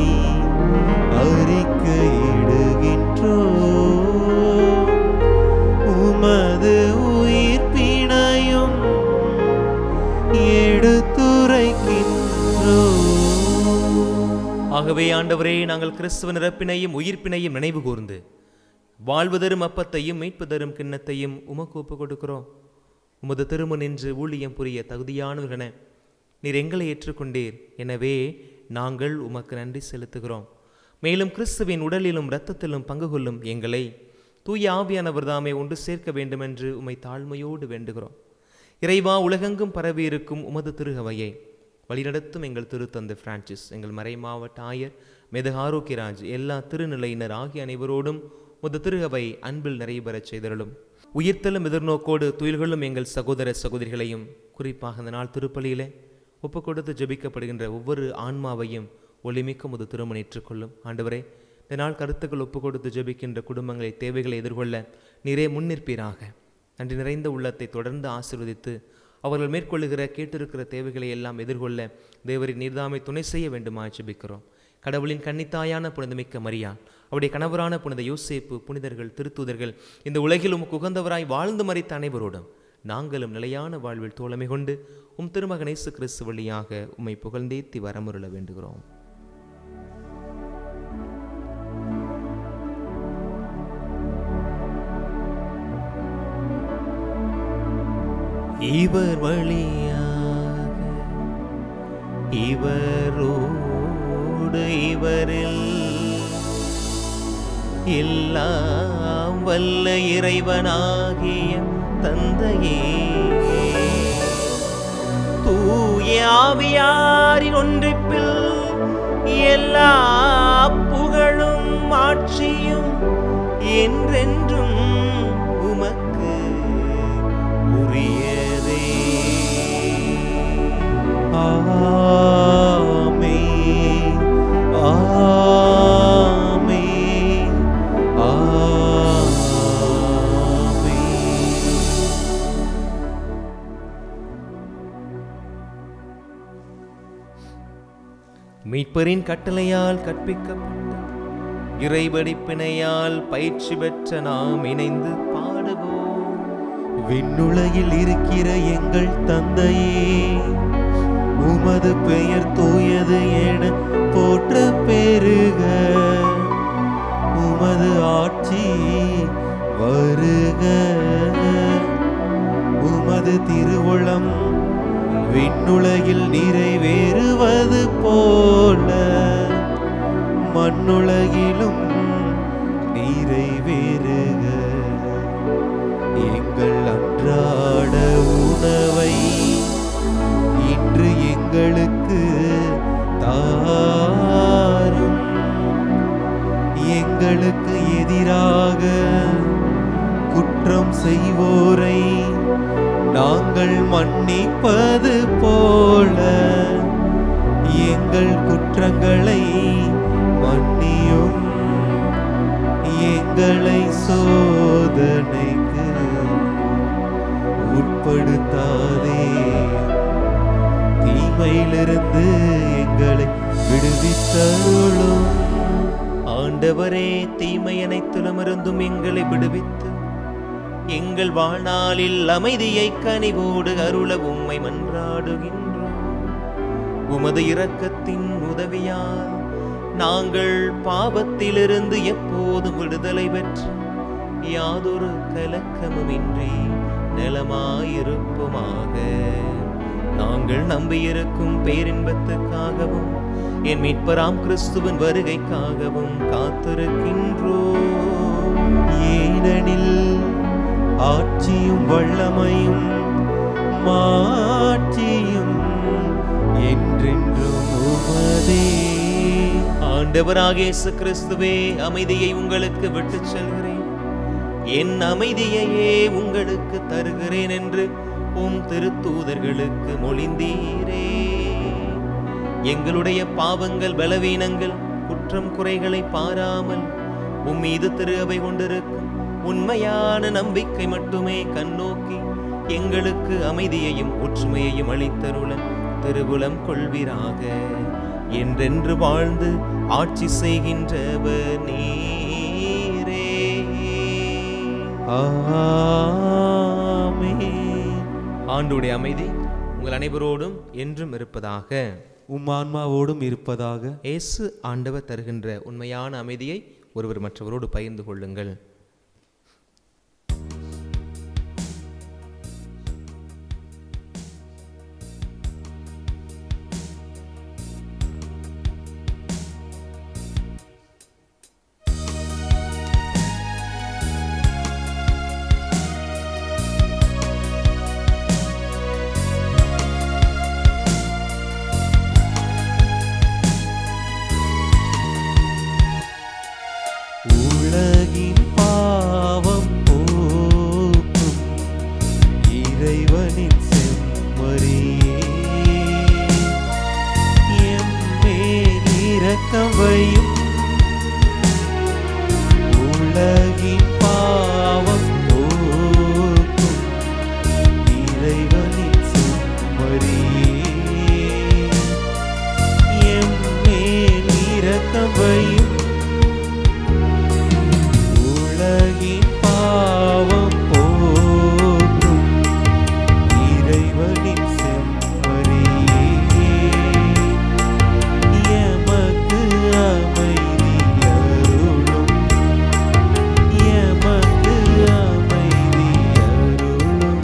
அறிக்கையிடுகின்றோ உமது உயிர்ப்பினையும் எடுத்துரைக்கின்றோ ஆகவே ஆண்டவரே நாங்கள் கிறிஸ்துவ நிரப்பினையும் உயிர்ப்பினையும் நினைவு கூர்ந்து வாழ்வு தரும் அப்பத்தையும் மீட்பு தரும் கிண்ணத்தையும் உமக்கு ஒப்புக் கொடுக்கிறோம் உமது திரும நின்று ஊழியம் புரிய தகுதியானவர்களென நீர் எங்களை ஏற்றுக்கொண்டீர் எனவே நாங்கள் உமக்கு நன்றி செலுத்துகிறோம் மேலும் கிறிஸ்துவின் உடலிலும் இரத்தத்திலும் பங்கு கொள்ளும் எங்களை தூய ஆவியானவர் தாமே ஒன்று சேர்க்க வேண்டுமென்று உம்மை தாழ்மையோடு வேண்டுகிறோம் இறைவா உலகெங்கும் பரவி இருக்கும் உமது திருகவையை வழிநடத்தும் எங்கள் திருத்தந்தை பிரான்சிஸ் எங்கள் மறை மாவட்ட ஆயர் மெது ஆரோக்கியராஜ் எல்லா திருநிலையினர் ஆகிய அனைவரோடும் உமது திருகவை அன்பில் நிறைவேறச் செய்தருளும் உயிர்த்தலும் எதிர்நோக்கோடு துயில்களும் எங்கள் சகோதர சகோதரிகளையும் குறிப்பாக இந்த நாள் திருப்பலியிலே ஒப்பு கொடுத்து ஜெபிக்கப்படுகின்ற ஒவ்வொரு ஆன்மாவையும் ஒளிமிக்க முது திருமணம் ஏற்றுக்கொள்ளும் ஆண்டவரே இந்த நாள் கருத்துக்கள் ஒப்பு கொடுத்து ஜெபிக்கின்ற குடும்பங்களை தேவைகளை எதிர்கொள்ள நீரே முன்னிற்பீராக நன்றி நிறைந்த உள்ளத்தை தொடர்ந்து ஆசீர்வதித்து அவர்கள் மேற்கொள்ளுகிற கேட்டிருக்கிற தேவைகளை எல்லாம் எதிர்கொள்ள தேவரின் நீர்தாமை துணை செய்ய வேண்டுமா ஜெபிக்கிறோம் கடவுளின் கன்னித்தாயான புனிதமிக்க மரியா அவருடைய கணவரான புனித யோசேப்பு புனிதர்கள் திருத்தூதர்கள் இந்த உலகில் உமக்கு உகந்தவராய் வாழ்ந்து மறித்த அனைவரோடும் நாங்களும் நிலையான வாழ்வில் தோழமை கொண்டு உம் திருமகன் இயேசு கிறிஸ்து வழியாக உம்மை புகழ்ந்தேத்தி வரமுருள வேண்டுகிறோம் இவர் வழியாக இவரோடு இவரில் எல்லாம் வல்ல இறைவனாகிய தந்தையே தூய ஆவியாரின் ஒன்றிப்பில் எல்லா புகழும் ஆட்சியும் என்றென்றும் உமக்கு உரியதே ஆமே ஆமே ஆமே மீட்பரின் கட்டளையால் கற்பிக்கப்பட்ட இறைவடிப்பினையால் பயிற்சி பெற்ற நாம் இணைந்து பாடுவோம் விண்ணுலகில் இருக்கிற எங்கள் தந்தையே உமது பெயர் தூயது என போற்ற பெருக உமது ஆட்சி வருக உமது திருவுளம் விண்ணுலகில் நிறைவேறுவது போல மண்ணுலகிலும் நிறைவேறுக எங்கள் அன்றாட உணவை இன்று எங்களுக்கு தாரும் எங்களுக்கு எதிராக குற்றம் செய்வோரை நாங்கள் மன்னிப்பது போல எங்கள் குற்றங்களை மன்னியும் எங்களை சோதனைக்கு உட்படுத்தாதே தீமையிலிருந்து எங்களை விடுவித்தருளும் ஆண்டவரே தீமை அனைத்திலுமிருந்தும் எங்களை விடுவித்து எங்கள் வாழ்நாளில் அமைதியை கனிவோடு அருள உம்மை மன்றாடுகின்றோம் உமது இரக்கத்தின் உதவியால் நாங்கள் பாவத்திலிருந்து எப்போதும் விடுதலை பெற்று யாதொரு கலக்கமுமின்றி நலமாயிருப்போமாக நாங்கள் நம்பியிருக்கும் பேரின்பத்துக்காகவும் என் மீட்பராம் கிறிஸ்துவின் வருகைக்காகவும் காத்திருக்கின்றோம் ஏனெனில் ஆட்சியும் வல்லமையும் மாட்சியும் என்றென்றும் உமதே ஆண்டவராக இயேசு கிறிஸ்துவே அமைதியை உங்களுக்கு விட்டுச் செல்கிறேன் என் அமைதியையே உங்களுக்கு தருகிறேன் என்று உம் திருத்தூதர்களுக்கு மொழிந்தீரே எங்களுடைய பாவங்கள் பலவீனங்கள் குற்றம் குறைகளை பாராமல் உம் மீது திரு அவை கொண்டிருக்கும் உண்மையான நம்பிக்கை மட்டுமே கண்ணோக்கி எங்களுக்கு அமைதியையும் ஒற்றுமையையும் அளித்தருள திருவுளம் கொள்வீராக என்றென்று வாழ்ந்து ஆட்சி செய்கின்றவர் நீரே ஆமென். ஆண்டுடைய அமைதி உங்கள் அனைவரோடும் என்றும் இருப்பதாக உம் ஆன்மாவோடும் இருப்பதாக இயேசு ஆண்டவர் தருகின்ற உண்மையான அமைதியை ஒருவர் மற்றவரோடு பகிர்ந்து கொள்ளுங்கள் இறைவனின் செம்மறியே எம்மேல் இரக்கம் வையும் உலகின் பாவம் போக்கும் இறைவனின் செம்மறியே எம்மேல் இரக்கம் வையும் உலகின் பாவம் போக்கும் இறைவனின் செம்மறியே எமக்கு அமைதி அருளும் எமக்கு அமைதி அருளும்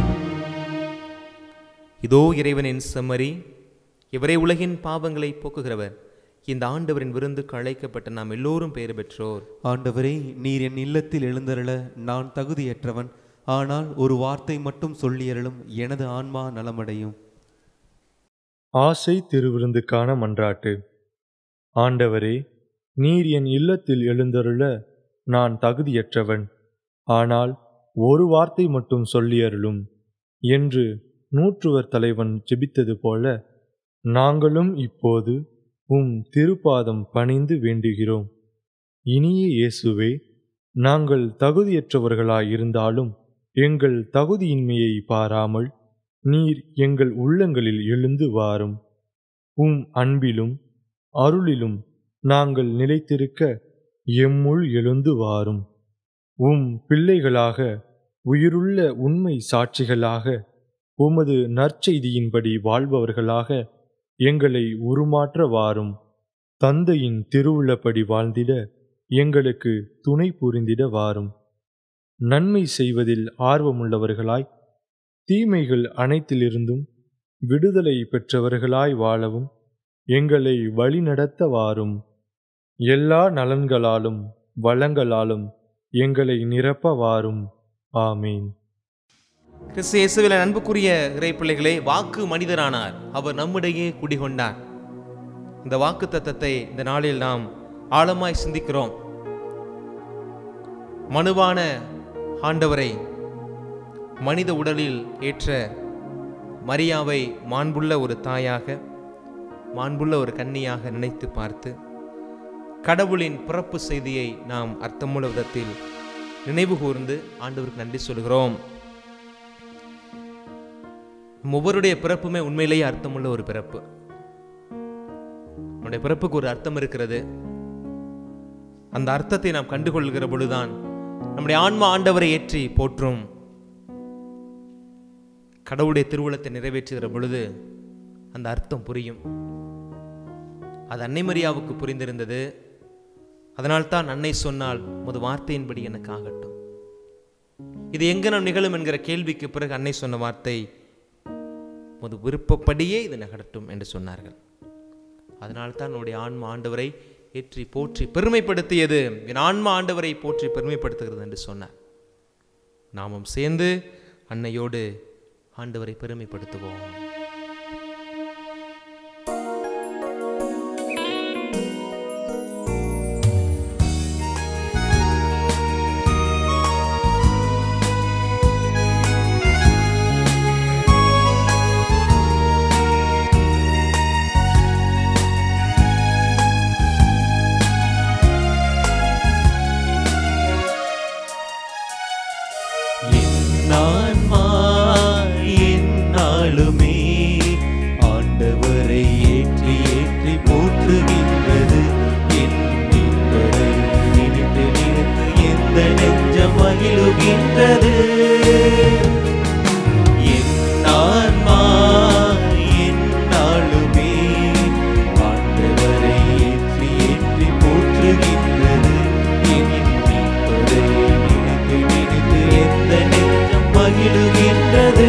இதோ இறைவனின் செம்மறி இவரே உலகின் பாவங்களை போக்குகிறவர் இந்த ஆண்டவரின் விருந்துக்கு அழைக்கப்பட்ட நாம் எல்லோரும் பேறு பெற்றோர் ஆண்டவரே நீர் என் இல்லத்தில் எழுந்தருள நான் தகுதியற்றவன் ஆனால் ஒரு வார்த்தை மட்டும் சொல்லியருளும் எனது ஆன்மா நலமடையும் ஆசை திருவிருந்துக்கான மன்றாட்டு ஆண்டவரே நீர் என் இல்லத்தில் எழுந்தருள நான் தகுதியற்றவன் ஆனால் ஒரு வார்த்தை மட்டும் சொல்லியருளும் என்று நூற்றுவர் தலைவன் ஜெபித்தது போல நாங்களும் இப்போது உம் திருப்பாதம் பணிந்து வேண்டுகிறோம் இனிய இயேசுவே நாங்கள் தகுதியற்றவர்களாயிருந்தாலும் எங்கள் தகுதியின்மையை பாராமல் நீர் எங்கள் உள்ளங்களில் எழுந்து வாரும் உம் அன்பிலும் அருளிலும் நாங்கள் நிலைத்திருக்க எம்முள் எழுந்து வாரும் உம் பிள்ளைகளாக உயிருள்ள உண்மை சாட்சிகளாக உமது நற்செய்தியின்படி வாழ்பவர்களாக எங்களை உருமாற்ற வாரும் தந்தையின் திருவுள்ளப்படி வாழ்ந்திட எங்களுக்கு துணை புரிந்திட வாரும் நன்மை செய்வதில் ஆர்வமுள்ளவர்களாய் தீமைகள் அனைத்திலிருந்தும் விடுதலை பெற்றவர்களாய் வாழவும் எங்களை வழிநடத்த வாரும் எல்லா நலன்களாலும் வளங்களாலும் எங்களை நிரப்ப வாரும் ஆமீன் கிறிஸ்து இயேசுவில் அன்புக்குரிய இறை பிள்ளைகளே வாக்கு மனிதரானார் அவர் நம்மிடையே குடிகொண்டார் இந்த வாக்கு தத்தத்தை இந்த நாளில் நாம் ஆழமாய் சிந்திக்கிறோம் மனுவான ஆண்டவரை மனித உடலில் ஏற்ற மரியாவை மாண்புள்ள ஒரு தாயாக மாண்புள்ள ஒரு கன்னியாக நினைத்து பார்த்து கடவுளின் பிறப்பு செய்தியை நாம் அர்த்தமுள்ள விதத்தில் நினைவு கூர்ந்து ஆண்டவருக்கு நன்றி சொல்கிறோம் நம் ஒவ்வொருடைய பிறப்புமே உண்மையிலேயே அர்த்தமுள்ள ஒரு பிறப்பு நம்முடைய பிறப்புக்கு ஒரு அர்த்தம் இருக்கிறது அந்த அர்த்தத்தை நாம் கண்டுகொள்கிற பொழுதுதான் நம்முடைய ஆன்மா ஆண்டவரை ஏற்றி போற்றும் கடவுளுடைய திருவுளத்தை நிறைவேற்றுகிற பொழுது அந்த அர்த்தம் புரியும் அது அன்னை மரியாவுக்கு புரிந்திருந்தது அதனால்தான் அன்னை சொன்னால் உமது வார்த்தையின்படி எனக்கு ஆகட்டும் இது எங்க நாம் நிகழும் என்கிற கேள்விக்கு பிறகு அன்னை சொன்ன வார்த்தை உமது விருப்பப்படியே இது நகரட்டும் என்று சொன்னார்கள் அதனால்தான் நம்முடைய ஆன்மா ஆண்டவரை ஏற்றி போற்றி பெருமைப்படுத்தியது என் ஆன்மா ஆண்டவரை போற்றி பெருமைப்படுத்துகிறது என்று சொன்னார் நாமும் சேர்ந்து அன்னையோடு ஆண்டவரை பெருமைப்படுத்துவோம் என்னான்மா என்னாலுமே ஆண்டவரை ஏற்றி ஏற்றி போற்றுகின்றது என் மீட்பரை நினைத்து நினைத்து எந்த நெஞ்சம் மகிழுகின்றது என்னான்மா என்னாலுமே ஆண்டவரை ஏற்றி ஏற்றி போற்றுகின்றது என் மீட்பரை நினைத்து நினைத்து எந்த நெஞ்சம் மகிழுகின்றது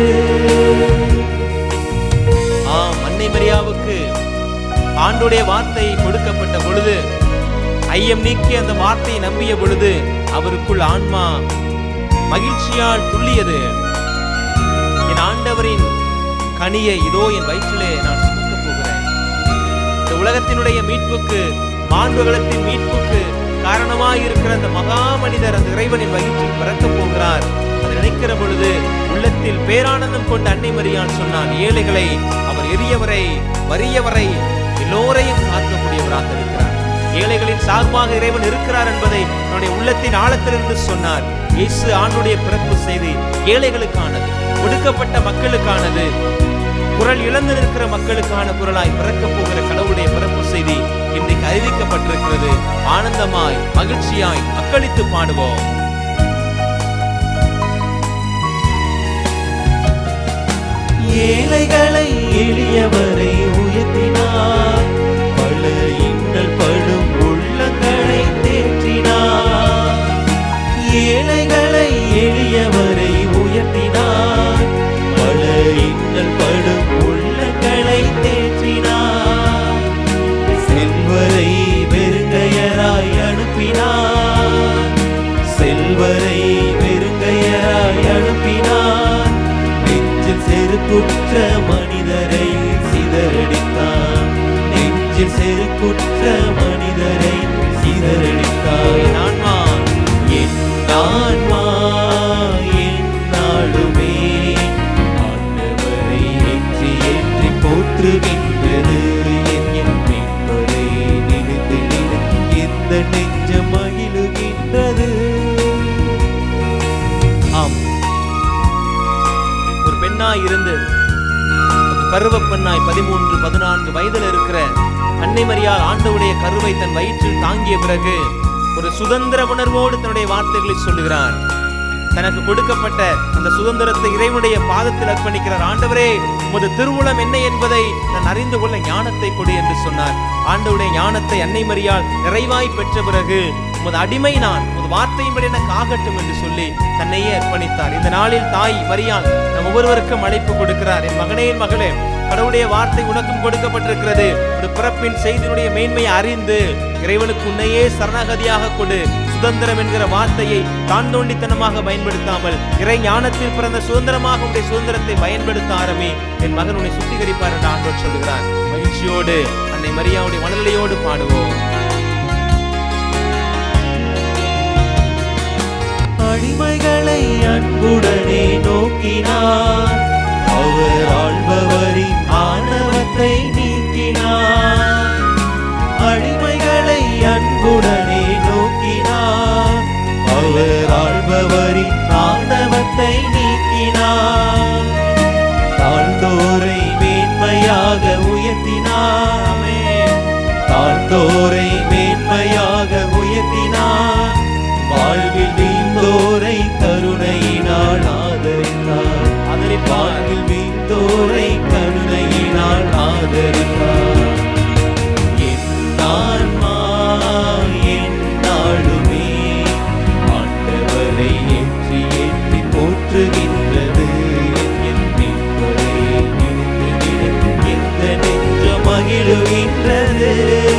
ஆம் அன்னை மரியாவுக்கு ஆண்டுடைய வார்த்தை கொடுக்கப்பட்ட பொழுது ஐயம் நீக்கி அந்த வார்த்தையை நம்பிய பொழுது அவருக்குள் ஆன்மா மகிழ்ச்சியால் துள்ளியது என் ஆண்டவரின் கனியை இதோ என் வயிற்றிலே நான் சுமக்கப் போகிறேன் இந்த உலகத்தினுடைய மீட்புக்கு மாண்புகளத்தின் மீட்புக்கு காரணமாய் இருக்கிற அந்த மகா மனிதர் அந்த இறைவனின் வயிற்றில் பிறக்கப் போகிறார் அதை நினைக்கிற பொழுது உள்ளத்தில் பேரானந்தம் கொண்ட அன்னை மரியாள் சொன்னான் ஏழைகளை அவர் எரியவரை வறியவரை எல்லோரையும் காக்கக்கூடியவராக இருக்கிறார் ஏழைகளின் சார்பாக இறைவன் இருக்கிறார் என்பதை என்னுடைய உள்ளத்தின் ஆழத்திலிருந்து சொன்னார் இயேசு ஆண்டுடைய பிறப்பு செய்தி ஏழைகளுக்கானது ஒடுக்கப்பட்ட மக்களுக்கானது குரல் இழந்து நிற்கிற மக்களுக்கான குரலாய் பிறக்கப் போகிற கடவுளுடைய பிறப்பு செய்தி இன்றைக்கு அறிவிக்கப்பட்டிருக்கிறது ஆனந்தமாய் மகிழ்ச்சியாய் அக்களித்து பாடுவோம் ஏழைகளை எளியவரை உயர்த்தினார் பல இன்னல் படும் உள்ளங்களை தேற்றினார் ஏழைகளை எளியவரை உயர்த்தினார் பல இன்னல் படும் உள்ளங்களை தேற்றினார் செல்வரை வெறுங்கையராய் அனுப்பினார் செல்வரை வெறுங்கையராய் அனுப்பினார் நெஞ்சில் செருக்குற்ற மனிதரை சிதறடித்தார் நெஞ்சில் செருக்குற்ற மனிதரை சிதறடித்தார் என் ஆன்மா என் ஆன்மா என்னாலுமே ஆண்டவரை ஏற்றி ஏற்றி போற்றுகின்றது என் என் மீட்பரை நினைத்து நினைத்து எந்த நெஞ்சம் மகிழுகின்றது ஆம் ஒரு பெண்ணாய் இருந்து ஒரு பருவ பெண்ணாய் பதிமூன்று பதினான்கு வயதில் இருக்கிற அன்னை மரியாள் ஆண்டவுடைய கருவை தன் வயிற்றில் தாங்கிய பிறகு ஒரு சுதந்திர உணர்வோடு தன்னுடைய வார்த்தைகளை சொல்லுகிறார் தனக்கு கொடுக்கப்பட்ட அந்த சுதந்திரத்தை இறைவனுடைய பாதத்தில் அர்ப்பணிக்கிறார் ஆண்டவரே உமது திருவுளம் என்ன என்பதை நான் அறிந்து கொள்ள ஞானத்தை கொடு என்று சொன்னார் ஆண்டவுடைய ஞானத்தை அன்னை மரியாள் நிறைவாய் பெற்ற பிறகு உமது அடிமை நான் உமது வார்த்தையின்படி எனக்கு ஆகட்டும் என்று சொல்லி தன்னையே அர்ப்பணித்தார் இந்த நாளில் தாய் மரியாள் நம் ஒவ்வொருவருக்கும் அழைப்பு கொடுக்கிறார் என் மகனே என் மகளே கடவுளுடைய வார்த்தை உனக்கும் கொடுக்கப்பட்டிருக்கிறது ஒரு பிறப்பின் செய்தியினுடைய மேன்மையை அறிந்து இறைவனுக்கு உன்னையே சரணாகதியாக கொடு சுதந்திரம் என்கிற வார்த்தையை தான் தோண்டித்தனமாக பயன்படுத்தாமல் இறை ஞானத்தில் பிறந்த சுதந்திரமாக உடைய சுதந்திரத்தை பயன்படுத்த ஆரம்பி என் மகன் உன்னை சுத்திகரிப்பார் என்று ஆண்டவர் சொல்லுகிறார் மகிழ்ச்சியோடு அன்னை மரியாவுடைய மனநிலையோடு பாடுவோம் அடிமைகளை அன்புடனே நோக்கினார் அவர் ஆள்பவரின் ஆணவத்தை நீக்கினார் அடிமைகளை அன்புடனே நோக்கினார் அவர் ஆள்பவரின் ஆணவத்தை நீக்கினார் தாழ்ந்தோரை மேன்மையாக உயர்த்தினாமே தாழ்ந்தோரை மேன்மையாக உயர்த்தினார் வாழ்வில் வீழ்ந்தோரை கருணையினால் ஆதரித்தார் ஆதரிப்பார். வாழ்வில் வீழ்ந்தோரை கருணையினால் ஆதரித்தார் என் ஆன்மா எந்நாளுமே ஆண்டவரை ஏற்றி ஏற்றி போற்றுகின்றது என் மீட்பரை நினைத்து நினைத்து எந்த நெஞ்சம் மகிழுகின்றது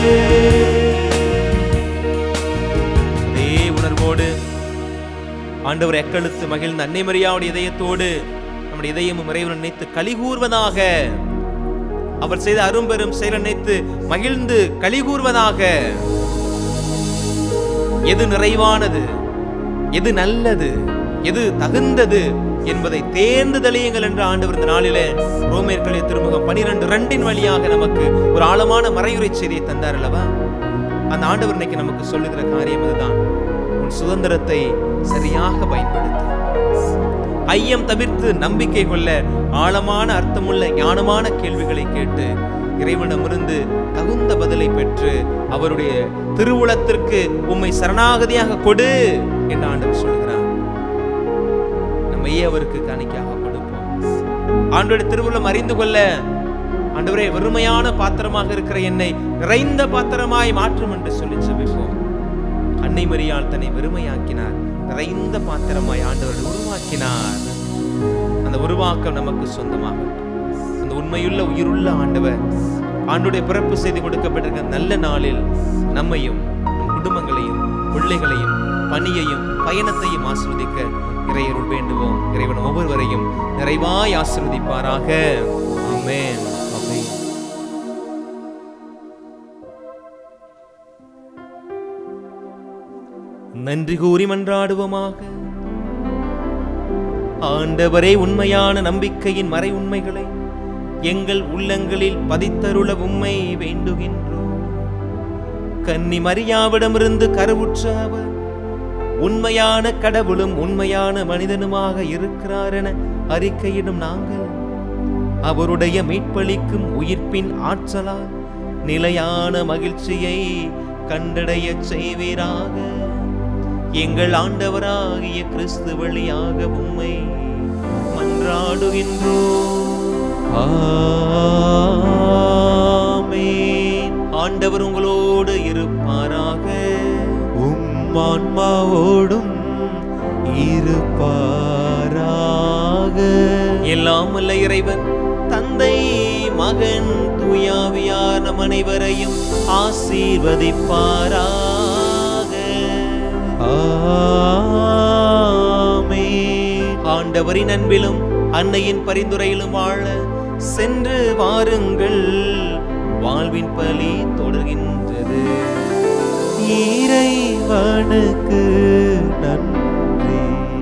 அதே உணர்வோடு ஆண்டவர் எக்களுத்து மகிழ்ந்த அன்னை மரியாவுடைய இதயத்தோடு நம்முடைய இதயமும் இறைவன் நினைத்து கலிகூர்வதாக அவர் செய்த அரும்பெரும் செயலை நினைத்து மகிழ்ந்து கலிகூர்வதாக எது நிறைவானது எது நல்லது எது தகுந்தது என்பதை தேர்ந்து தெளியுங்கள் என்ற ஆண்டவர் இந்த நாளிலே ரோமேற்களிய திருமுகம் பனிரெண்டு ரெண்டின் வழியாக நமக்கு ஒரு ஆழமான மறையுரை செய்தியை தந்தார் அல்லவா அந்த ஆண்டவர் இன்னைக்கு நமக்கு சொல்லுகிற காரியம் இதுதான் உன் சுதந்திரத்தை சரியாக பயன்படுத்து ஐயம் தவிர்த்து நம்பிக்கை கொள்ள ஆழமான அர்த்தமுள்ள ஞானமான கேள்விகளை கேட்டு இறைவனிடமிருந்து தகுந்த பதிலை பெற்று அவருடைய திருவுளத்திற்கு உம்மை சரணாகதியாக கொடு என்று ஆண்டவர் சொல்கிறார் நம்மையே அவருக்கு காணிக்கையாக கொடுப்போம் ஆண்டோடைய திருவுளம் அறிந்து கொள்ள ஆண்டவரே வெறுமையான பாத்திரமாக இருக்கிற என்னை நிறைந்த பாத்திரமாய் மாற்றும் என்று சொல்லி செபிப்போம் அன்னை மரியாள் தன்னை வெறுமையாக்கினார் நிறைந்த பாத்திரமாய் ஆண்டவர் உருவாக்கினார் அந்த உருவாக்கம் நமக்கு சொந்தமாகட்டும் அந்த உண்மையுள்ள உயிருள்ள ஆண்டவர் ஆண்டுடைய பிறப்பு செய்தி கொடுக்கப்பட்டிருக்க நல்ல நாளில் நம்மையும் நம் குடும்பங்களையும் பிள்ளைகளையும் பணியையும் பயணத்தையும் ஆசிர்வதிக்க இறையருள் வேண்டுவோம் இறைவன் ஒவ்வொருவரையும் நிறைவாய் ஆசிர்வதிப்பாராக ஆமென் ஆமென் நன்றி கூறி மன்றாடுவோமாக ஆண்டவரே உண்மையான நம்பிக்கையின் மறை உண்மைகளை எங்கள் உள்ளங்களில் பதித்தருள உம்மை வேண்டுகின்றோம் கன்னி மரியாவிடமிருந்து கருவுற்ற அவர் உண்மையான கடவுளும் உண்மையான மனிதனுமாக இருக்கிறார் என அறிக்கையிடும் நாங்கள் அவருடைய மீட்பளிக்கும் உயிர்ப்பின் ஆற்றலால் நிலையான மகிழ்ச்சியை கண்டடையச் செய்வீராக எங்கள் ஆண்டவராகிய கிறிஸ்து வழியாக உம்மை மன்றாடுகின்றோம் ஆமென். ஆண்டவர் உங்களோடு இருப்பாராக உம் ஆன்மாவோடும் இருப்பாராக எல்லாம் வல்ல இறைவன் தந்தை மகன் தூயாவியார் நம் அனைவரையும் ஆசீர்வதிப்பாராக ஆமென். ஆண்டவரின் அன்பிலும் அன்னையின் பரிந்துரையிலும் வாழ சென்று வாருங்கள் வாழ்வின் பலி தொடர்கின்றது இறைவனுக்கு நன்றி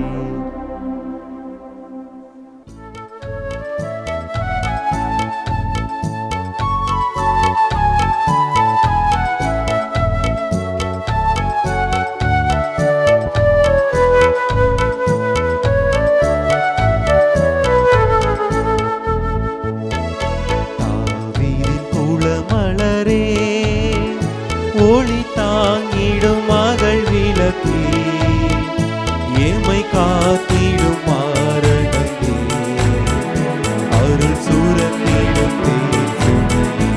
தாவீதின் குலமலரே ஒளி தாங்கிடும் மகள் விளக்கே ஏமை காத்திடும் மாரணங்கே அருள் சூரத்திடும் தேசுமே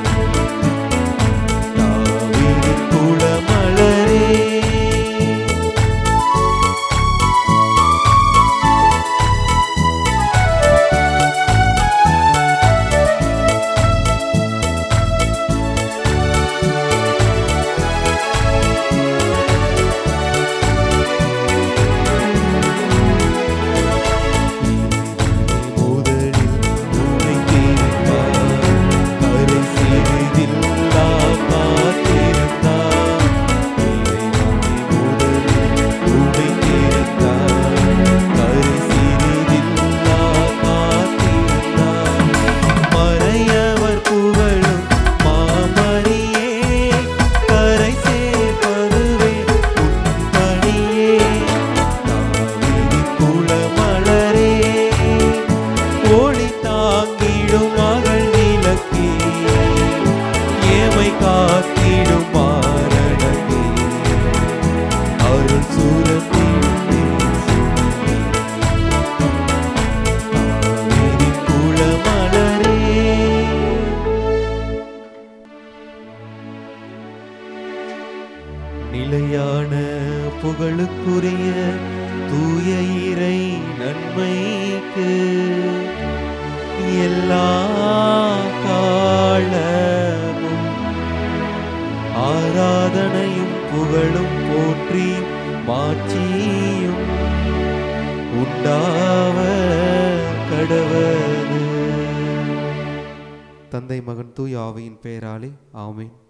தாவீதின் குலமலரே முதலில் உன்னை தேர்ந்தார் கரை சிறிதில்லா காத்திருந்தார் முதலில் உன்னை தேர்ந்தார் கரை சிறிதில்லா காத்திருந்தார் மறையவர் புகழும் மாமரியே கரை சேர்ப்பதுவே உன் பணியே தாவீதின் குலமலரே ஒளி தாங்கிடும் மகள் விளக்கே ஏமை காத்திடும் மாரணகே அருள் சூரத்திடும் தேசுமே தாவீதின் குலமலரே நிலையான புகழுக்குரிய தூய இறை நன்மைக்கு எல்லா காலமும் ஆராதனையும் புகழும் போற்றி மாட்சியும் உண்டாவ கடவது தந்தை மகன் தூய் ஆவியின் பெயராலே ஆமென்